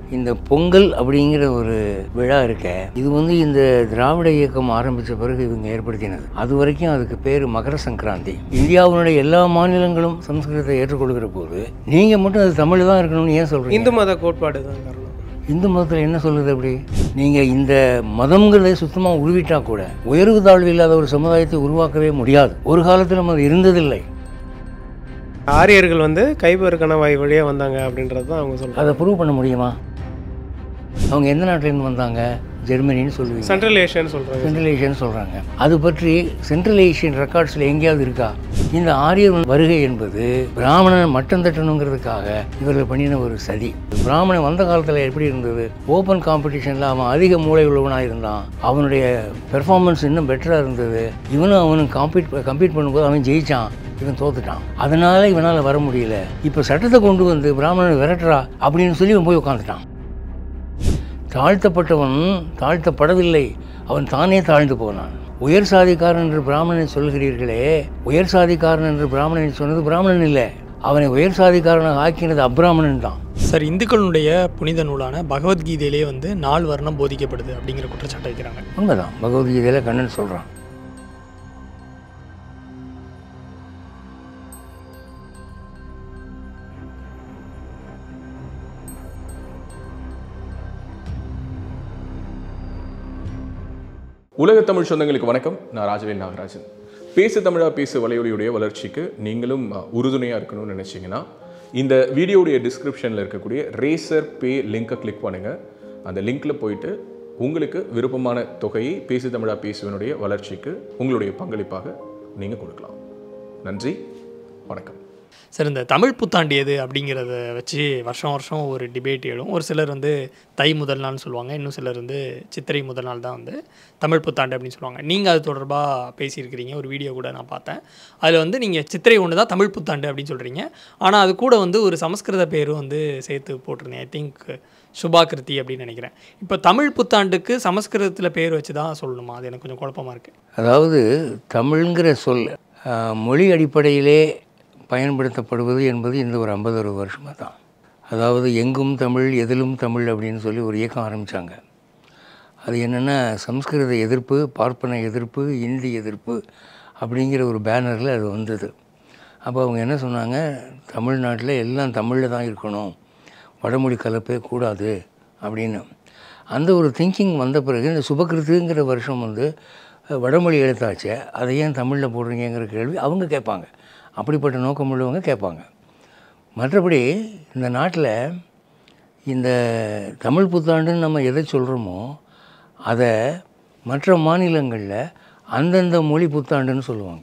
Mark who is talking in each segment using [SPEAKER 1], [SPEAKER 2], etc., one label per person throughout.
[SPEAKER 1] இந்த பொங்கல் அப்படிங்கிற ஒரு விழா இருக்க இது வந்து இந்த திராவிட இயக்கம் ஆரம்பித்த பிறகு இவங்க ஏற்படுத்தினது அது வரைக்கும் அதுக்கு பேர் மகர சங்கராந்தி இந்தியாவினுடைய எல்லா மாநிலங்களும் சம்ஸ்கிருதத்தை ஏற்றுக்கொள்கிற போது நீங்கள் மட்டும் அது தமிழ் தான் இருக்கணும்னு ஏன் சொல்கிறீங்க
[SPEAKER 2] இந்து மத கோட்பாடு தான் காரணம்
[SPEAKER 1] இந்து மதத்தில் என்ன சொல்லுது அப்படி நீங்கள் இந்த மதம்ங்கிறத சுத்தமாக உருவிட்டா கூட உயர்வு தாழ்வு இல்லாத ஒரு சமுதாயத்தை உருவாக்கவே முடியாது ஒரு காலத்தில் நம்ம அது இருந்ததில்லை
[SPEAKER 2] ஆரியர்கள் வந்து கைபர் கணவாய் வழியாக வந்தாங்க அப்படின்றது தான் அவங்க சொல்கிறாங்க
[SPEAKER 1] அதை ப்ரூவ் பண்ண முடியுமா அவங்க எந்த நாட்டிலேருந்து வந்தாங்க ஜெர்மனின்னு சொல்லுவீங்க
[SPEAKER 2] சென்ட்ரல் ஏஷியான்னு சொல்கிறாங்க
[SPEAKER 1] சென்ட்ரல் ஏஷியன்னு சொல்கிறாங்க அது பற்றி சென்ட்ரல் ஏஷியன் ரெக்கார்ட்ஸில் எங்கேயாவது இருக்கா இந்த ஆரியர் வருகை என்பது பிராமணன் மட்டம் தட்டணுங்கிறதுக்காக இவர்கள் பண்ணின ஒரு சதி பிராமணன் வந்த காலத்தில் எப்படி இருந்தது ஓப்பன் காம்படிஷனில் அவன் அதிக மூளை உள்ளவனாக இருந்தான் அவனுடைய பெர்ஃபார்மன்ஸ் இன்னும் பெட்டராக இருந்தது இவனும் அவனும் காம்பீட் கம்பீட் பண்ணும்போது அவன் ஜெயிச்சான் இவன் தோத்துட்டான் அதனால இவனால் வர முடியல இப்போ சட்டத்தை கொண்டு வந்து பிராமணன் விரட்டுறா அப்படின்னு சொல்லி இவன் போய் உட்காந்துட்டான் தாழ்த்தப்பட்டவன் தாழ்த்தப்படவில்லை அவன் தானே தாழ்ந்து போனான் உயர் சாதிக்காரன் என்று பிராமணனை சொல்கிறீர்களே உயர் சாதிக்காரன் என்று பிராமணனை சொன்னது பிராமணன் இல்லை அவனை உயர் சாதிக்காரனாக ஆக்கினது அப்ராமணன் தான்
[SPEAKER 3] சார் இந்துக்களுடைய புனித நூலான பகவத்கீதையிலே வந்து நால் வர்ணம் போதிக்கப்படுது அப்படிங்கிற குற்றச்சாட்டை வைக்கிறாங்க
[SPEAKER 1] உண்மைதான் பகவத்கீதையில் கண்ணன் சொல்கிறான்
[SPEAKER 4] உலக தமிழ் சொந்தங்களுக்கு வணக்கம் நான் ராஜவேல் நாகராஜன் பேசு தமிழா பேசு வலையொலியுடைய வளர்ச்சிக்கு நீங்களும் அஹ், உறுதுணையா இருக்கணும்னு நினைச்சீங்கன்னா இந்த வீடியோடைய டிஸ்கிரிப்ஷனில் இருக்கக்கூடிய ரேசர் பே லிங்கை கிளிக் பண்ணுங்க அந்த லிங்க்ல போயிட்டு உங்களுக்கு விருப்பமான தொகையை பேசு தமிழா பேசுவனுடைய வளர்ச்சிக்கு உங்களுடைய பங்களிப்பாக நீங்கள் கொடுக்கலாம் நன்றி வணக்கம்
[SPEAKER 3] சார் இந்த தமிழ் புத்தாண்டு எது அப்படிங்கிறத வச்சு வருஷம் வருஷம் ஒரு டிபேட் எழும் ஒரு சிலர் வந்து தை முதல் நாள்னு சொல்லுவாங்க இன்னும் சிலர் வந்து சித்திரை முதல் நாள் தான் வந்து தமிழ் புத்தாண்டு அப்படின்னு சொல்லுவாங்க நீங்கள் அது தொடர்பாக பேசியிருக்கிறீங்க ஒரு வீடியோ கூட நான் பார்த்தேன் அதில் வந்து நீங்கள் சித்திரை ஒன்று தான் தமிழ் புத்தாண்டு அப்படின்னு சொல்கிறீங்க ஆனால் அது கூட வந்து ஒரு சமஸ்கிருத பேரும் வந்து சேர்த்து போட்டிருந்தேன் ஐ திங்க் சுபாகிருதி அப்படின்னு நினைக்கிறேன் இப்போ தமிழ் புத்தாண்டுக்கு சமஸ்கிருதத்தில் பேர் வச்சு தான் சொல்லணுமா அது எனக்கு கொஞ்சம் குழப்பமாக இருக்குது
[SPEAKER 1] அதாவது தமிழ்ங்கிற சொல் ஆஹ், மொழி அடிப்படையிலே பயன்படுத்தப்படுவது என்பது இந்த ஒரு ஐம்பது அறுபது வருஷமாக தான் அதாவது எங்கும் தமிழ் எதிலும் தமிழ் அப்படின்னு சொல்லி ஒரு இயக்கம் ஆரம்பித்தாங்க அது என்னென்னா சம்ஸ்கிருத எதிர்ப்பு பார்ப்பன எதிர்ப்பு இந்தி எதிர்ப்பு அப்படிங்கிற ஒரு பேனரில் அது வந்தது அப்போ அவங்க என்ன சொன்னாங்க தமிழ்நாட்டில் எல்லாம் தமிழில் தான் இருக்கணும் வடமொழி கலப்பே கூடாது அப்படின்னு அந்த ஒரு திங்கிங் வந்த பிறகு இந்த சுபகிருத்துங்கிற வருஷம் வந்து அஹ், வடமொழி எழுத்தாச்சே அதை ஏன் தமிழில் போடுறீங்கிற கேள்வி அவங்க கேட்பாங்க அப்படிப்பட்ட நோக்கம் உள்ளவங்க கேட்பாங்க மற்றபடி இந்த நாட்டில் இந்த தமிழ் புத்தாண்டுன்னு நம்ம எதை சொல்கிறோமோ அதை மற்ற மாநிலங்களில் அந்தந்த மொழி புத்தாண்டுன்னு சொல்லுவாங்க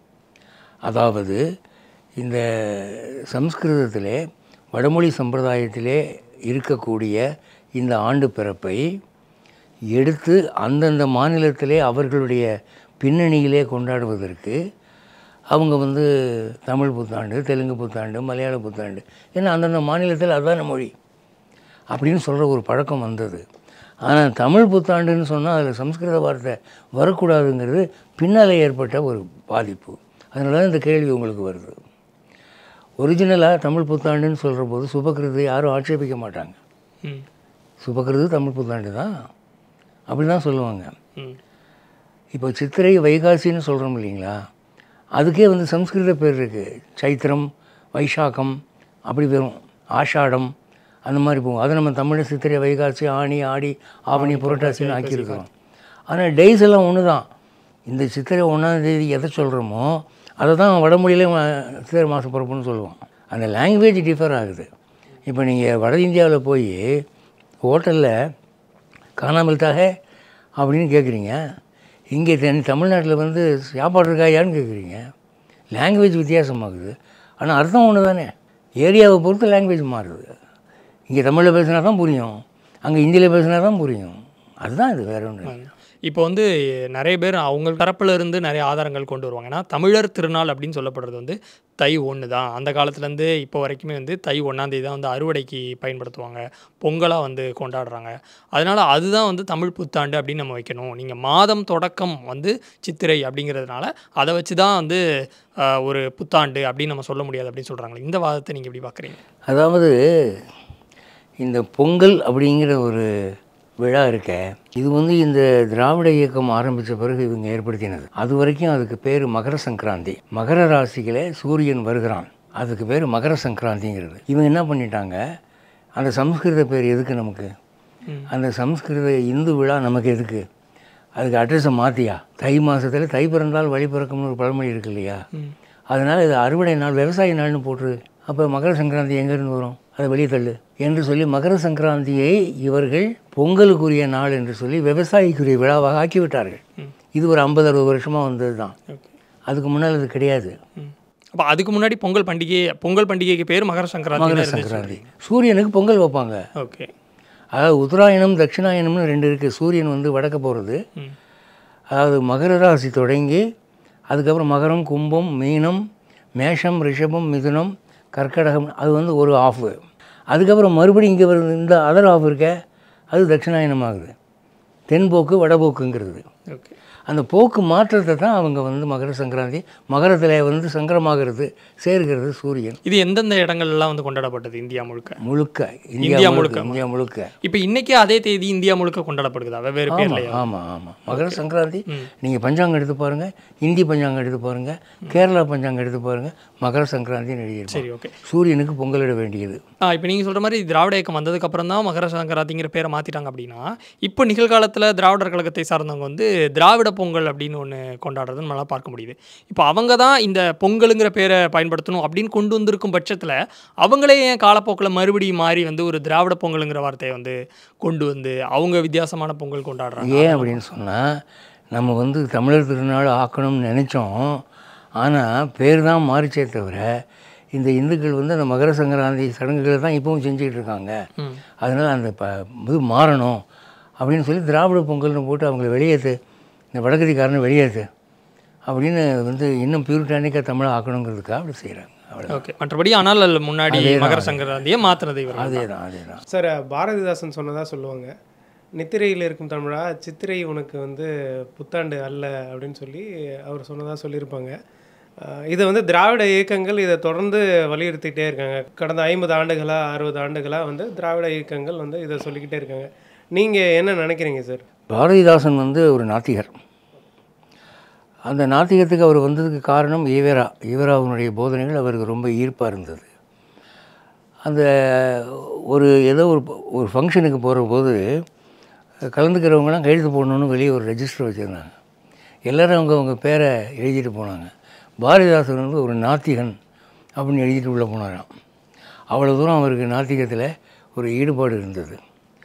[SPEAKER 1] அதாவது இந்த சம்ஸ்கிருதத்திலே வடமொழி சம்பிரதாயத்திலே இருக்கக்கூடிய இந்த ஆண்டு பிறப்பை எடுத்து அந்தந்த மாநிலத்திலே அவர்களுடைய பின்னணியிலே கொண்டாடுவதற்கு அவங்க வந்து தமிழ் புத்தாண்டு தெலுங்கு புத்தாண்டு மலையாள புத்தாண்டு ஏன்னா அந்தந்த மாநிலத்தில் அதுதான மொழி அப்படின்னு சொல்கிற ஒரு பழக்கம் வந்தது ஆனால் தமிழ் புத்தாண்டுன்னு சொன்னால் அதில் சம்ஸ்கிருத வார்த்தை வரக்கூடாதுங்கிறது பின்னால் ஏற்பட்ட ஒரு பாதிப்பு அதனால தான் இந்த கேள்வி உங்களுக்கு வருது ஒரிஜினலாக தமிழ் புத்தாண்டுன்னு சொல்கிற போது சுபகிருதை யாரும் ஆட்சேபிக்க மாட்டாங்க
[SPEAKER 3] ம்
[SPEAKER 1] சுபகிருது தமிழ் புத்தாண்டு தான் அப்படி தான் சொல்லுவாங்க
[SPEAKER 3] ம்
[SPEAKER 1] இப்போ சித்திரை வைகாசின்னு சொல்கிறோம் இல்லைங்களா அதுக்கே வந்து சம்ஸ்கிருத பேர் இருக்குது சைத்திரம் வைசாக்கம் அப்படி வரும் ஆஷாடம் அந்த மாதிரி போகும் அதை நம்ம தமிழ் சித்திரை வைகாசி ஆணி ஆடி ஆவணி புரட்டாசின்னு ஆக்கியிருக்கிறோம் ஆனால் டேஸ் எல்லாம் ஒன்று தான் இந்த சித்திரை ஒன்றாம் தேதி எதை சொல்கிறோமோ அதை தான் வடமொழியிலே ம- சித்திரை மாதம் பிறப்புன்னு சொல்லுவோம் அந்த லாங்குவேஜ் டிஃபர் ஆகுது இப்போ நீங்கள் வட இந்தியாவில் போய் ஹோட்டலில் காணாமல் தாக அப்படின்னு கேட்குறீங்க இங்கே தென் தமிழ்நாட்டில் வந்து சாப்பாடு இருக்காயான்னு கேட்குறீங்க லாங்குவேஜ் வித்தியாசமாகுது ஆனால் அர்த்தம் ஒன்று தானே ஏரியாவை பொறுத்து லாங்குவேஜ் மாறுது இங்கே தமிழில் பேசினா தான் புரியும் அங்கே ஹிந்தியில் பேசினா தான் புரியும் அதுதான் இது வேற ஒன்று
[SPEAKER 3] இப்போ வந்து நிறைய பேர் அவங்க தரப்புல இருந்து நிறைய ஆதாரங்கள் கொண்டு வருவாங்க ஏன்னா தமிழர் திருநாள் அப்படின்னு சொல்லப்படுறது வந்து தை ஒன்று தான் அந்த காலத்துலேருந்து இப்போ வரைக்குமே வந்து தை ஒன்றாந்தேதி தான் வந்து அறுவடைக்கு பயன்படுத்துவாங்க பொங்கலாக வந்து கொண்டாடுறாங்க அதனால் அதுதான் வந்து தமிழ் புத்தாண்டு அப்படின்னு நம்ம வைக்கணும் நீங்கள் மாதம் தொடக்கம் வந்து சித்திரை அப்படிங்கிறதுனால அதை வச்சு தான் வந்து ஆஹ், ஒரு புத்தாண்டு அப்படின்னு நம்ம சொல்ல முடியாது அப்படின்னு சொல்கிறாங்களே இந்த வாதத்தை நீங்கள் எப்படி பார்க்குறீங்க
[SPEAKER 1] அதாவது இந்த பொங்கல் அப்படிங்கிற ஒரு விழா இருக்க இது வந்து இந்த திராவிட இயக்கம் ஆரம்பித்த பிறகு இவங்க ஏற்படுத்தினது அது வரைக்கும் அதுக்கு பேர் மகர சங்கராந்தி மகர ராசியில சூரியன் வருகிறான் அதுக்கு பேர் மகர சங்கராந்திங்கிறது இவங்க என்ன பண்ணிட்டாங்க அந்த சம்ஸ்கிருத பேர் எதுக்கு நமக்கு அந்த சம்ஸ்கிருத இந்து விழா நமக்கு எதுக்கு அதுக்கு அட்ரஸை மாற்றியா தை மாதத்தில் தை பிறந்தால் வழி பிறக்கும்னு ஒரு பழமொழி இருக்கு இல்லையா அதனால் இது அறுவடை நாள் விவசாய நாள்னு போட்டுரு அப்போ மகர சங்கராந்தி எங்கேருந்து வரும் அதை வெளியே தள்ளு என்று சொல்லி மகர சங்கராந்தியை இவர்கள் பொங்கலுக்குரிய நாள் என்று சொல்லி விவசாயிக்குரிய விழாவாக ஆக்கிவிட்டார்கள் இது ஒரு ஐம்பது அறுபது வருஷமாக வந்தது தான்
[SPEAKER 3] ஓகே
[SPEAKER 1] அதுக்கு முன்னால் அது கிடையாது
[SPEAKER 3] அப்போ அதுக்கு முன்னாடி பொங்கல் பண்டிகை பொங்கல் பண்டிகைக்கு பேர் மகர சங்கராந்தி
[SPEAKER 1] மகர சங்கராந்தி சூரியனுக்கு பொங்கல் வைப்பாங்க
[SPEAKER 3] ஓகே
[SPEAKER 1] அதாவது உத்தராயணம் தட்சிணாயனம்னு ரெண்டு இருக்குது சூரியன் வந்து வடக்க போகிறது
[SPEAKER 3] ம்
[SPEAKER 1] அதாவது மகர ராசி தொடங்கி அதுக்கப்புறம் மகரம் கும்பம் மீனம் மேஷம் ரிஷபம் மிதுனம் கர்க்கடகம் அது வந்து ஒரு ஆஃபு அதுக்கப்புறம் மறுபடியும் இங்கே வருது இந்த அதர் ஆஃப் இருக்க அது தட்சிணாயனம் ஆகுது தென்போக்கு வடபோக்குங்கிறது
[SPEAKER 3] ஓகே
[SPEAKER 1] அந்த போக்கு மாற்றத்தை தான் அவங்க வந்து மகர சங்கராந்தி மகரத்தில் வந்து சங்கரமாகிறது சேர்கிறது சூரியன்
[SPEAKER 3] இது எந்தெந்த இடங்கள்லாம் வந்து கொண்டாடப்பட்டது இந்தியா முழுக்க
[SPEAKER 1] முழுக்க
[SPEAKER 3] இந்தியா
[SPEAKER 1] இந்தியா
[SPEAKER 3] முழுக்க.
[SPEAKER 1] முழுக்க இந்தியா முழுக்க
[SPEAKER 3] இப்போ இன்னைக்கே அதே தேதி இந்தியா முழுக்க கொண்டாடப்படுதா வெவ்வேறு பேர்லையா
[SPEAKER 1] ஆமாம் ஆமாம் மகர சங்கராந்தி நீங்கள் பஞ்சாங்கம் எடுத்து பாருங்கள் இந்தி பஞ்சாங்கம் எடுத்து பாருங்கள் கேரளா பஞ்சாங்கம் எடுத்து பாருங்கள் மகர சங்கராந்தின்னு எழுதியிருப்பாங்க
[SPEAKER 3] சரி ஓகே
[SPEAKER 1] சூரியனுக்கு பொங்கலிட வேண்டியது
[SPEAKER 3] ஆ இப்போ நீங்கள் சொல்கிற மாதிரி திராவிட இயக்கம் வந்ததுக்கு அப்புறம் தான் மகர சங்கராந்திங்கிற பேரை மாற்றிட்டாங்க அப்படின்னா இப்போ நிகழ்காலத்தில் திராவிடர் கழகத்தை சார்ந்தவங்க வந்து திராவிட பொங்கல் அப்படின்னு ஒன்று கொண்டாடுறது நம்மளால் பார்க்க முடியுது இப்போ அவங்க தான் இந்த பொங்கலுங்கிற பேரை பயன்படுத்தணும் அப்படின்னு கொண்டு வந்திருக்கும் பட்சத்தில் அவங்களே ஏன் காலப்போக்கில் மறுபடியும் மாறி வந்து ஒரு திராவிட பொங்கலுங்கிற வார்த்தையை வந்து கொண்டு வந்து அவங்க வித்தியாசமான பொங்கல் கொண்டாடுறாங்க
[SPEAKER 1] ஏன் அப்படின்னு சொன்னால் நம்ம வந்து தமிழர் திருநாள் ஆக்கணும்னு நினச்சோம் ஆனால் பேர் தான் மாறிச்சே தவிர இந்த இந்துக்கள் வந்து அந்த மகர சங்கராந்தி சடங்குகளை தான் இப்பவும் செஞ்சுக்கிட்டு இருக்காங்க
[SPEAKER 3] ம்.
[SPEAKER 1] அதனால் அந்த ப இது மாறணும் அப்படின்னு சொல்லி திராவிட பொங்கல்னு போட்டு அவங்கள வெளியேற்று இந்த வடகதிக்காரனை வெளியேற்று அப்படின்னு வந்து இன்னும் பியூரிட்டானிக்காக தமிழை ஆக்கணுங்கிறதுக்காக அப்படி செய்கிறாங்க அவ்வளோ
[SPEAKER 3] ஓகே மற்றபடி ஆனால் அதுல முன்னாடி மகர சங்கராந்தியை மாற்றினது இவர்
[SPEAKER 1] அதே தான் அதே தான்
[SPEAKER 2] சார் பாரதிதாசன் சொன்னதாக சொல்லுவாங்க நித்திரையில் இருக்கும் தமிழா சித்திரை உனக்கு வந்து புத்தாண்டு அல்ல அப்படின்னு சொல்லி அவர் சொன்னதாக சொல்லியிருப்பாங்க அஹ் இதை வந்து திராவிட இயக்கங்கள் இதை தொடர்ந்து வலியுறுத்திக்கிட்டே இருக்காங்க கடந்த ஐம்பது ஆண்டுகளாக அறுபது ஆண்டுகளாக வந்து திராவிட இயக்கங்கள் வந்து இதை சொல்லிக்கிட்டே இருக்காங்க நீங்கள் என்ன நினைக்கிறீங்க சார்
[SPEAKER 1] பாரதிதாசன் வந்து ஒரு நாத்திகர் அந்த நாத்திகத்துக்கு அவர் வந்ததுக்கு காரணம் ஈவேரா ஈவேராவினுடைய போதனைகள் அவருக்கு ரொம்ப ஈர்ப்பாக இருந்தது அந்த ஒரு ஏதோ ஒரு ஒரு ஃபங்க்ஷனுக்கு போகிற போது கலந்துக்கிறவங்களாம் கையெழுத்து போடணும்னு வெளியே ஒரு ரெஜிஸ்டர் வச்சுருந்தாங்க எல்லோரும் அவங்க அவங்க பேரை எழுதிட்டு போனாங்க பாரதிதாசன் வந்து ஒரு நாத்திகன் அப்படின்னு எழுதிட்டு உள்ளே போனாராம் அவ்வளோ தூரம் அவருக்கு நாத்திகத்தில் ஒரு ஈடுபாடு இருந்தது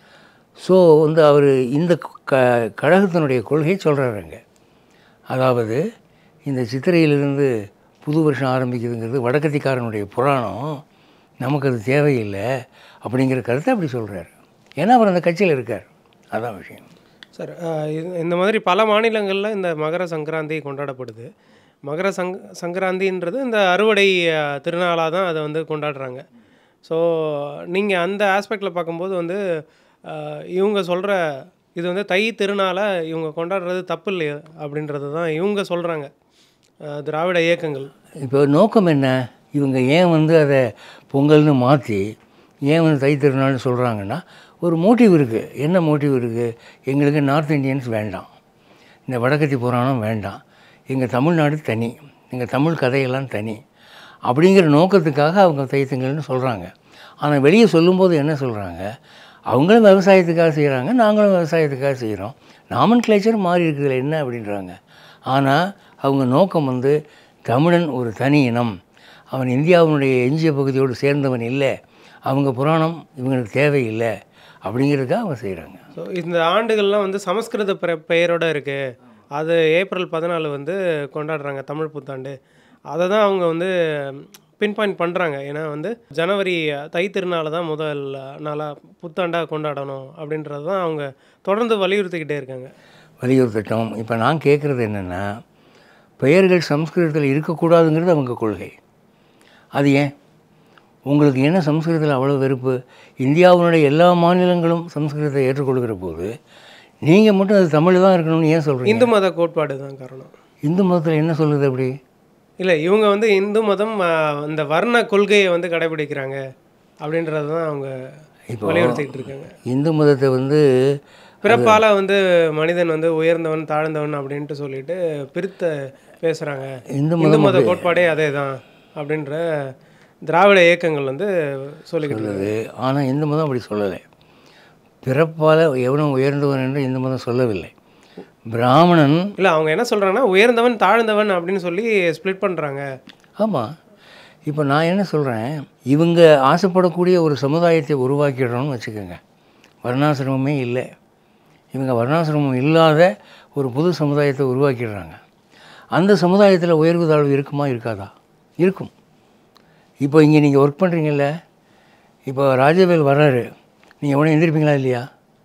[SPEAKER 1] ஸோ வந்து அவர் இந்த க கழகத்தினுடைய கொள்கையை சொல்கிறாருங்க அதாவது இந்த சித்திரையிலிருந்து புது வருஷம் ஆரம்பிக்குதுங்கிறது வடக்கத்திக்காரனுடைய புராணம் நமக்கு அது தேவையில்லை அப்படிங்கிற கருத்தை அப்படி சொல்கிறார் ஏன்னா அவர் அந்த கட்சியில் இருக்கார் அதான் விஷயம்
[SPEAKER 2] சார் அஹ் இது- இந்த மாதிரி பல மாநிலங்களில் இந்த மகர சங்கராந்தி கொண்டாடப்படுது மகர சங் சங்கராந்தின்றது இந்த அறுவடை திருநாளாக தான் அதை வந்து கொண்டாடுறாங்க ஸோ நீங்கள் அந்த ஆஸ்பெக்டில் பார்க்கும்போது வந்து அஹ், இவங்க சொல்கிற இது வந்து தை திருநாளை இவங்க கொண்டாடுறது தப்பு இல்லையா அப்படின்றது தான் இவங்க சொல்கிறாங்க திராவிட இயக்கங்கள்
[SPEAKER 1] இப்போ நோக்கம் என்ன இவங்க ஏன் வந்து அதை பொங்கல்னு மாற்றி ஏன் வந்து தை திருநாள்னு சொல்கிறாங்கன்னா ஒரு மோட்டிவ் இருக்குது என்ன மோட்டிவ் இருக்குது எங்களுக்கு நார்த் இந்தியன்ஸ் வேண்டாம் இந்த வடக்கத்தி புராணம் வேண்டாம் எங்கள் தமிழ்நாடு தனி எங்கள் தமிழ் கதையெல்லாம் தனி அப்படிங்கிற நோக்கத்துக்காக அவங்க தைத்தங்கள்னு சொல்கிறாங்க ஆனால் வெளியே சொல்லும்போது என்ன சொல்கிறாங்க அவங்களும் விவசாயத்துக்காக செய்கிறாங்க நாங்களும் விவசாயத்துக்காக செய்கிறோம் நாமன் கிளேச்சர் மாறி இருக்குதுல என்ன அப்படின்றாங்க ஆனால் அவங்க நோக்கம் வந்து தமிழன் ஒரு தனி இனம் அவன் இந்தியாவினுடைய எஞ்சிய பகுதியோடு சேர்ந்தவன் இல்லை அவங்க புராணம் இவங்களுக்கு தேவையில்லை அப்படிங்கிறதுக்காக அவங்க செய்கிறாங்க
[SPEAKER 2] ஸோ இந்த ஆண்டுகள்லாம் வந்து சமஸ்கிருத பெ- பெயரோட இருக்குது அது ஏப்ரல் பதினாலு வந்து கொண்டாடுறாங்க தமிழ் புத்தாண்டு அதை தான் அவங்க வந்து பின் பாயிண்ட் பண்ணுறாங்க ஏன்னா வந்து ஜனவரி தை திருநாளை தான் முதல் நாளாக புத்தாண்டாக கொண்டாடணும் அப்படின்றது தான் அவங்க தொடர்ந்து வலியுறுத்திக்கிட்டே இருக்காங்க
[SPEAKER 1] வலியுறுத்தட்டும் இப்போ நான் கேட்குறது என்னென்னா பெயர்கள் சம்ஸ்கிருதத்தில் இருக்கக்கூடாதுங்கிறது அவங்க கொள்கை அது ஏன் உங்களுக்கு என்ன சம்ஸ்கிருதத்தில் அவ்வளோ வெறுப்பு இந்தியாவினுடைய எல்லா மாநிலங்களும் சம்ஸ்கிருதத்தை ஏற்றுக்கொள்கிற போது நீங்கள் மட்டும் அது தமிழ் தான் இருக்கணும்னு ஏன் சொல்கிறீங்க
[SPEAKER 2] இந்து மத கோட்பாடு தான் காரணம்
[SPEAKER 1] இந்து மதத்தில் என்ன சொல்லுது அப்படி
[SPEAKER 2] இல்லை இவங்க வந்து இந்து மதம் ஆ, இந்த வர்ண கொள்கையை வந்து கடைபிடிக்கிறாங்க அப்படின்றது தான் அவங்க
[SPEAKER 1] இப்போ
[SPEAKER 2] வலியுறுத்திக்கிட்டு இருக்காங்க
[SPEAKER 1] இந்து மதத்தை வந்து
[SPEAKER 2] பிறப்பால வந்து மனிதன் வந்து உயர்ந்தவன் தாழ்ந்தவன் அப்படின்ட்டு சொல்லிட்டு பிரித்த பேசுறாங்க
[SPEAKER 1] இந்து
[SPEAKER 2] இந்து
[SPEAKER 1] மதம்
[SPEAKER 2] மத கோட்பாடே அதே தான் அப்படின்ற திராவிட இயக்கங்கள் வந்து சொல்லிக்கிட்டு இருக்கு
[SPEAKER 1] சொல்லுது ஆனால் இந்து மதம் அப்படி சொல்லலை பிறப்பால் எவனும் உயர்ந்தவன் என்று இந்து மதம் சொல்லவில்லை பிராமணன்
[SPEAKER 2] இல்லை அவங்க என்ன சொல்றாங்கன்னா உயர்ந்தவன் தாழ்ந்தவன் அப்படின்னு சொல்லி ஸ்ப்ளிட் பண்றாங்க
[SPEAKER 1] ஆமாம் இப்போ நான் என்ன சொல்கிறேன் இவங்க ஆசைப்படக்கூடிய ஒரு சமுதாயத்தை உருவாக்கிடுறோம்னு வச்சுக்கோங்க வர்ணாசிரமமே இல்லை இவங்க வர்ணாசிரமம் இல்லாத ஒரு புது சமுதாயத்தை உருவாக்கிடுறாங்க அந்த சமுதாயத்தில் உயர்வு தாழ்வு இருக்குமா இருக்காதா இருக்கும் இப்போ இங்கே நீங்கள் ஒர்க் பண்ணுறீங்கல்ல இப்போ ராஜவேல் வர்றாரு நீங்கள் எவனும் எந்திரிப்பீங்களா இல்லையா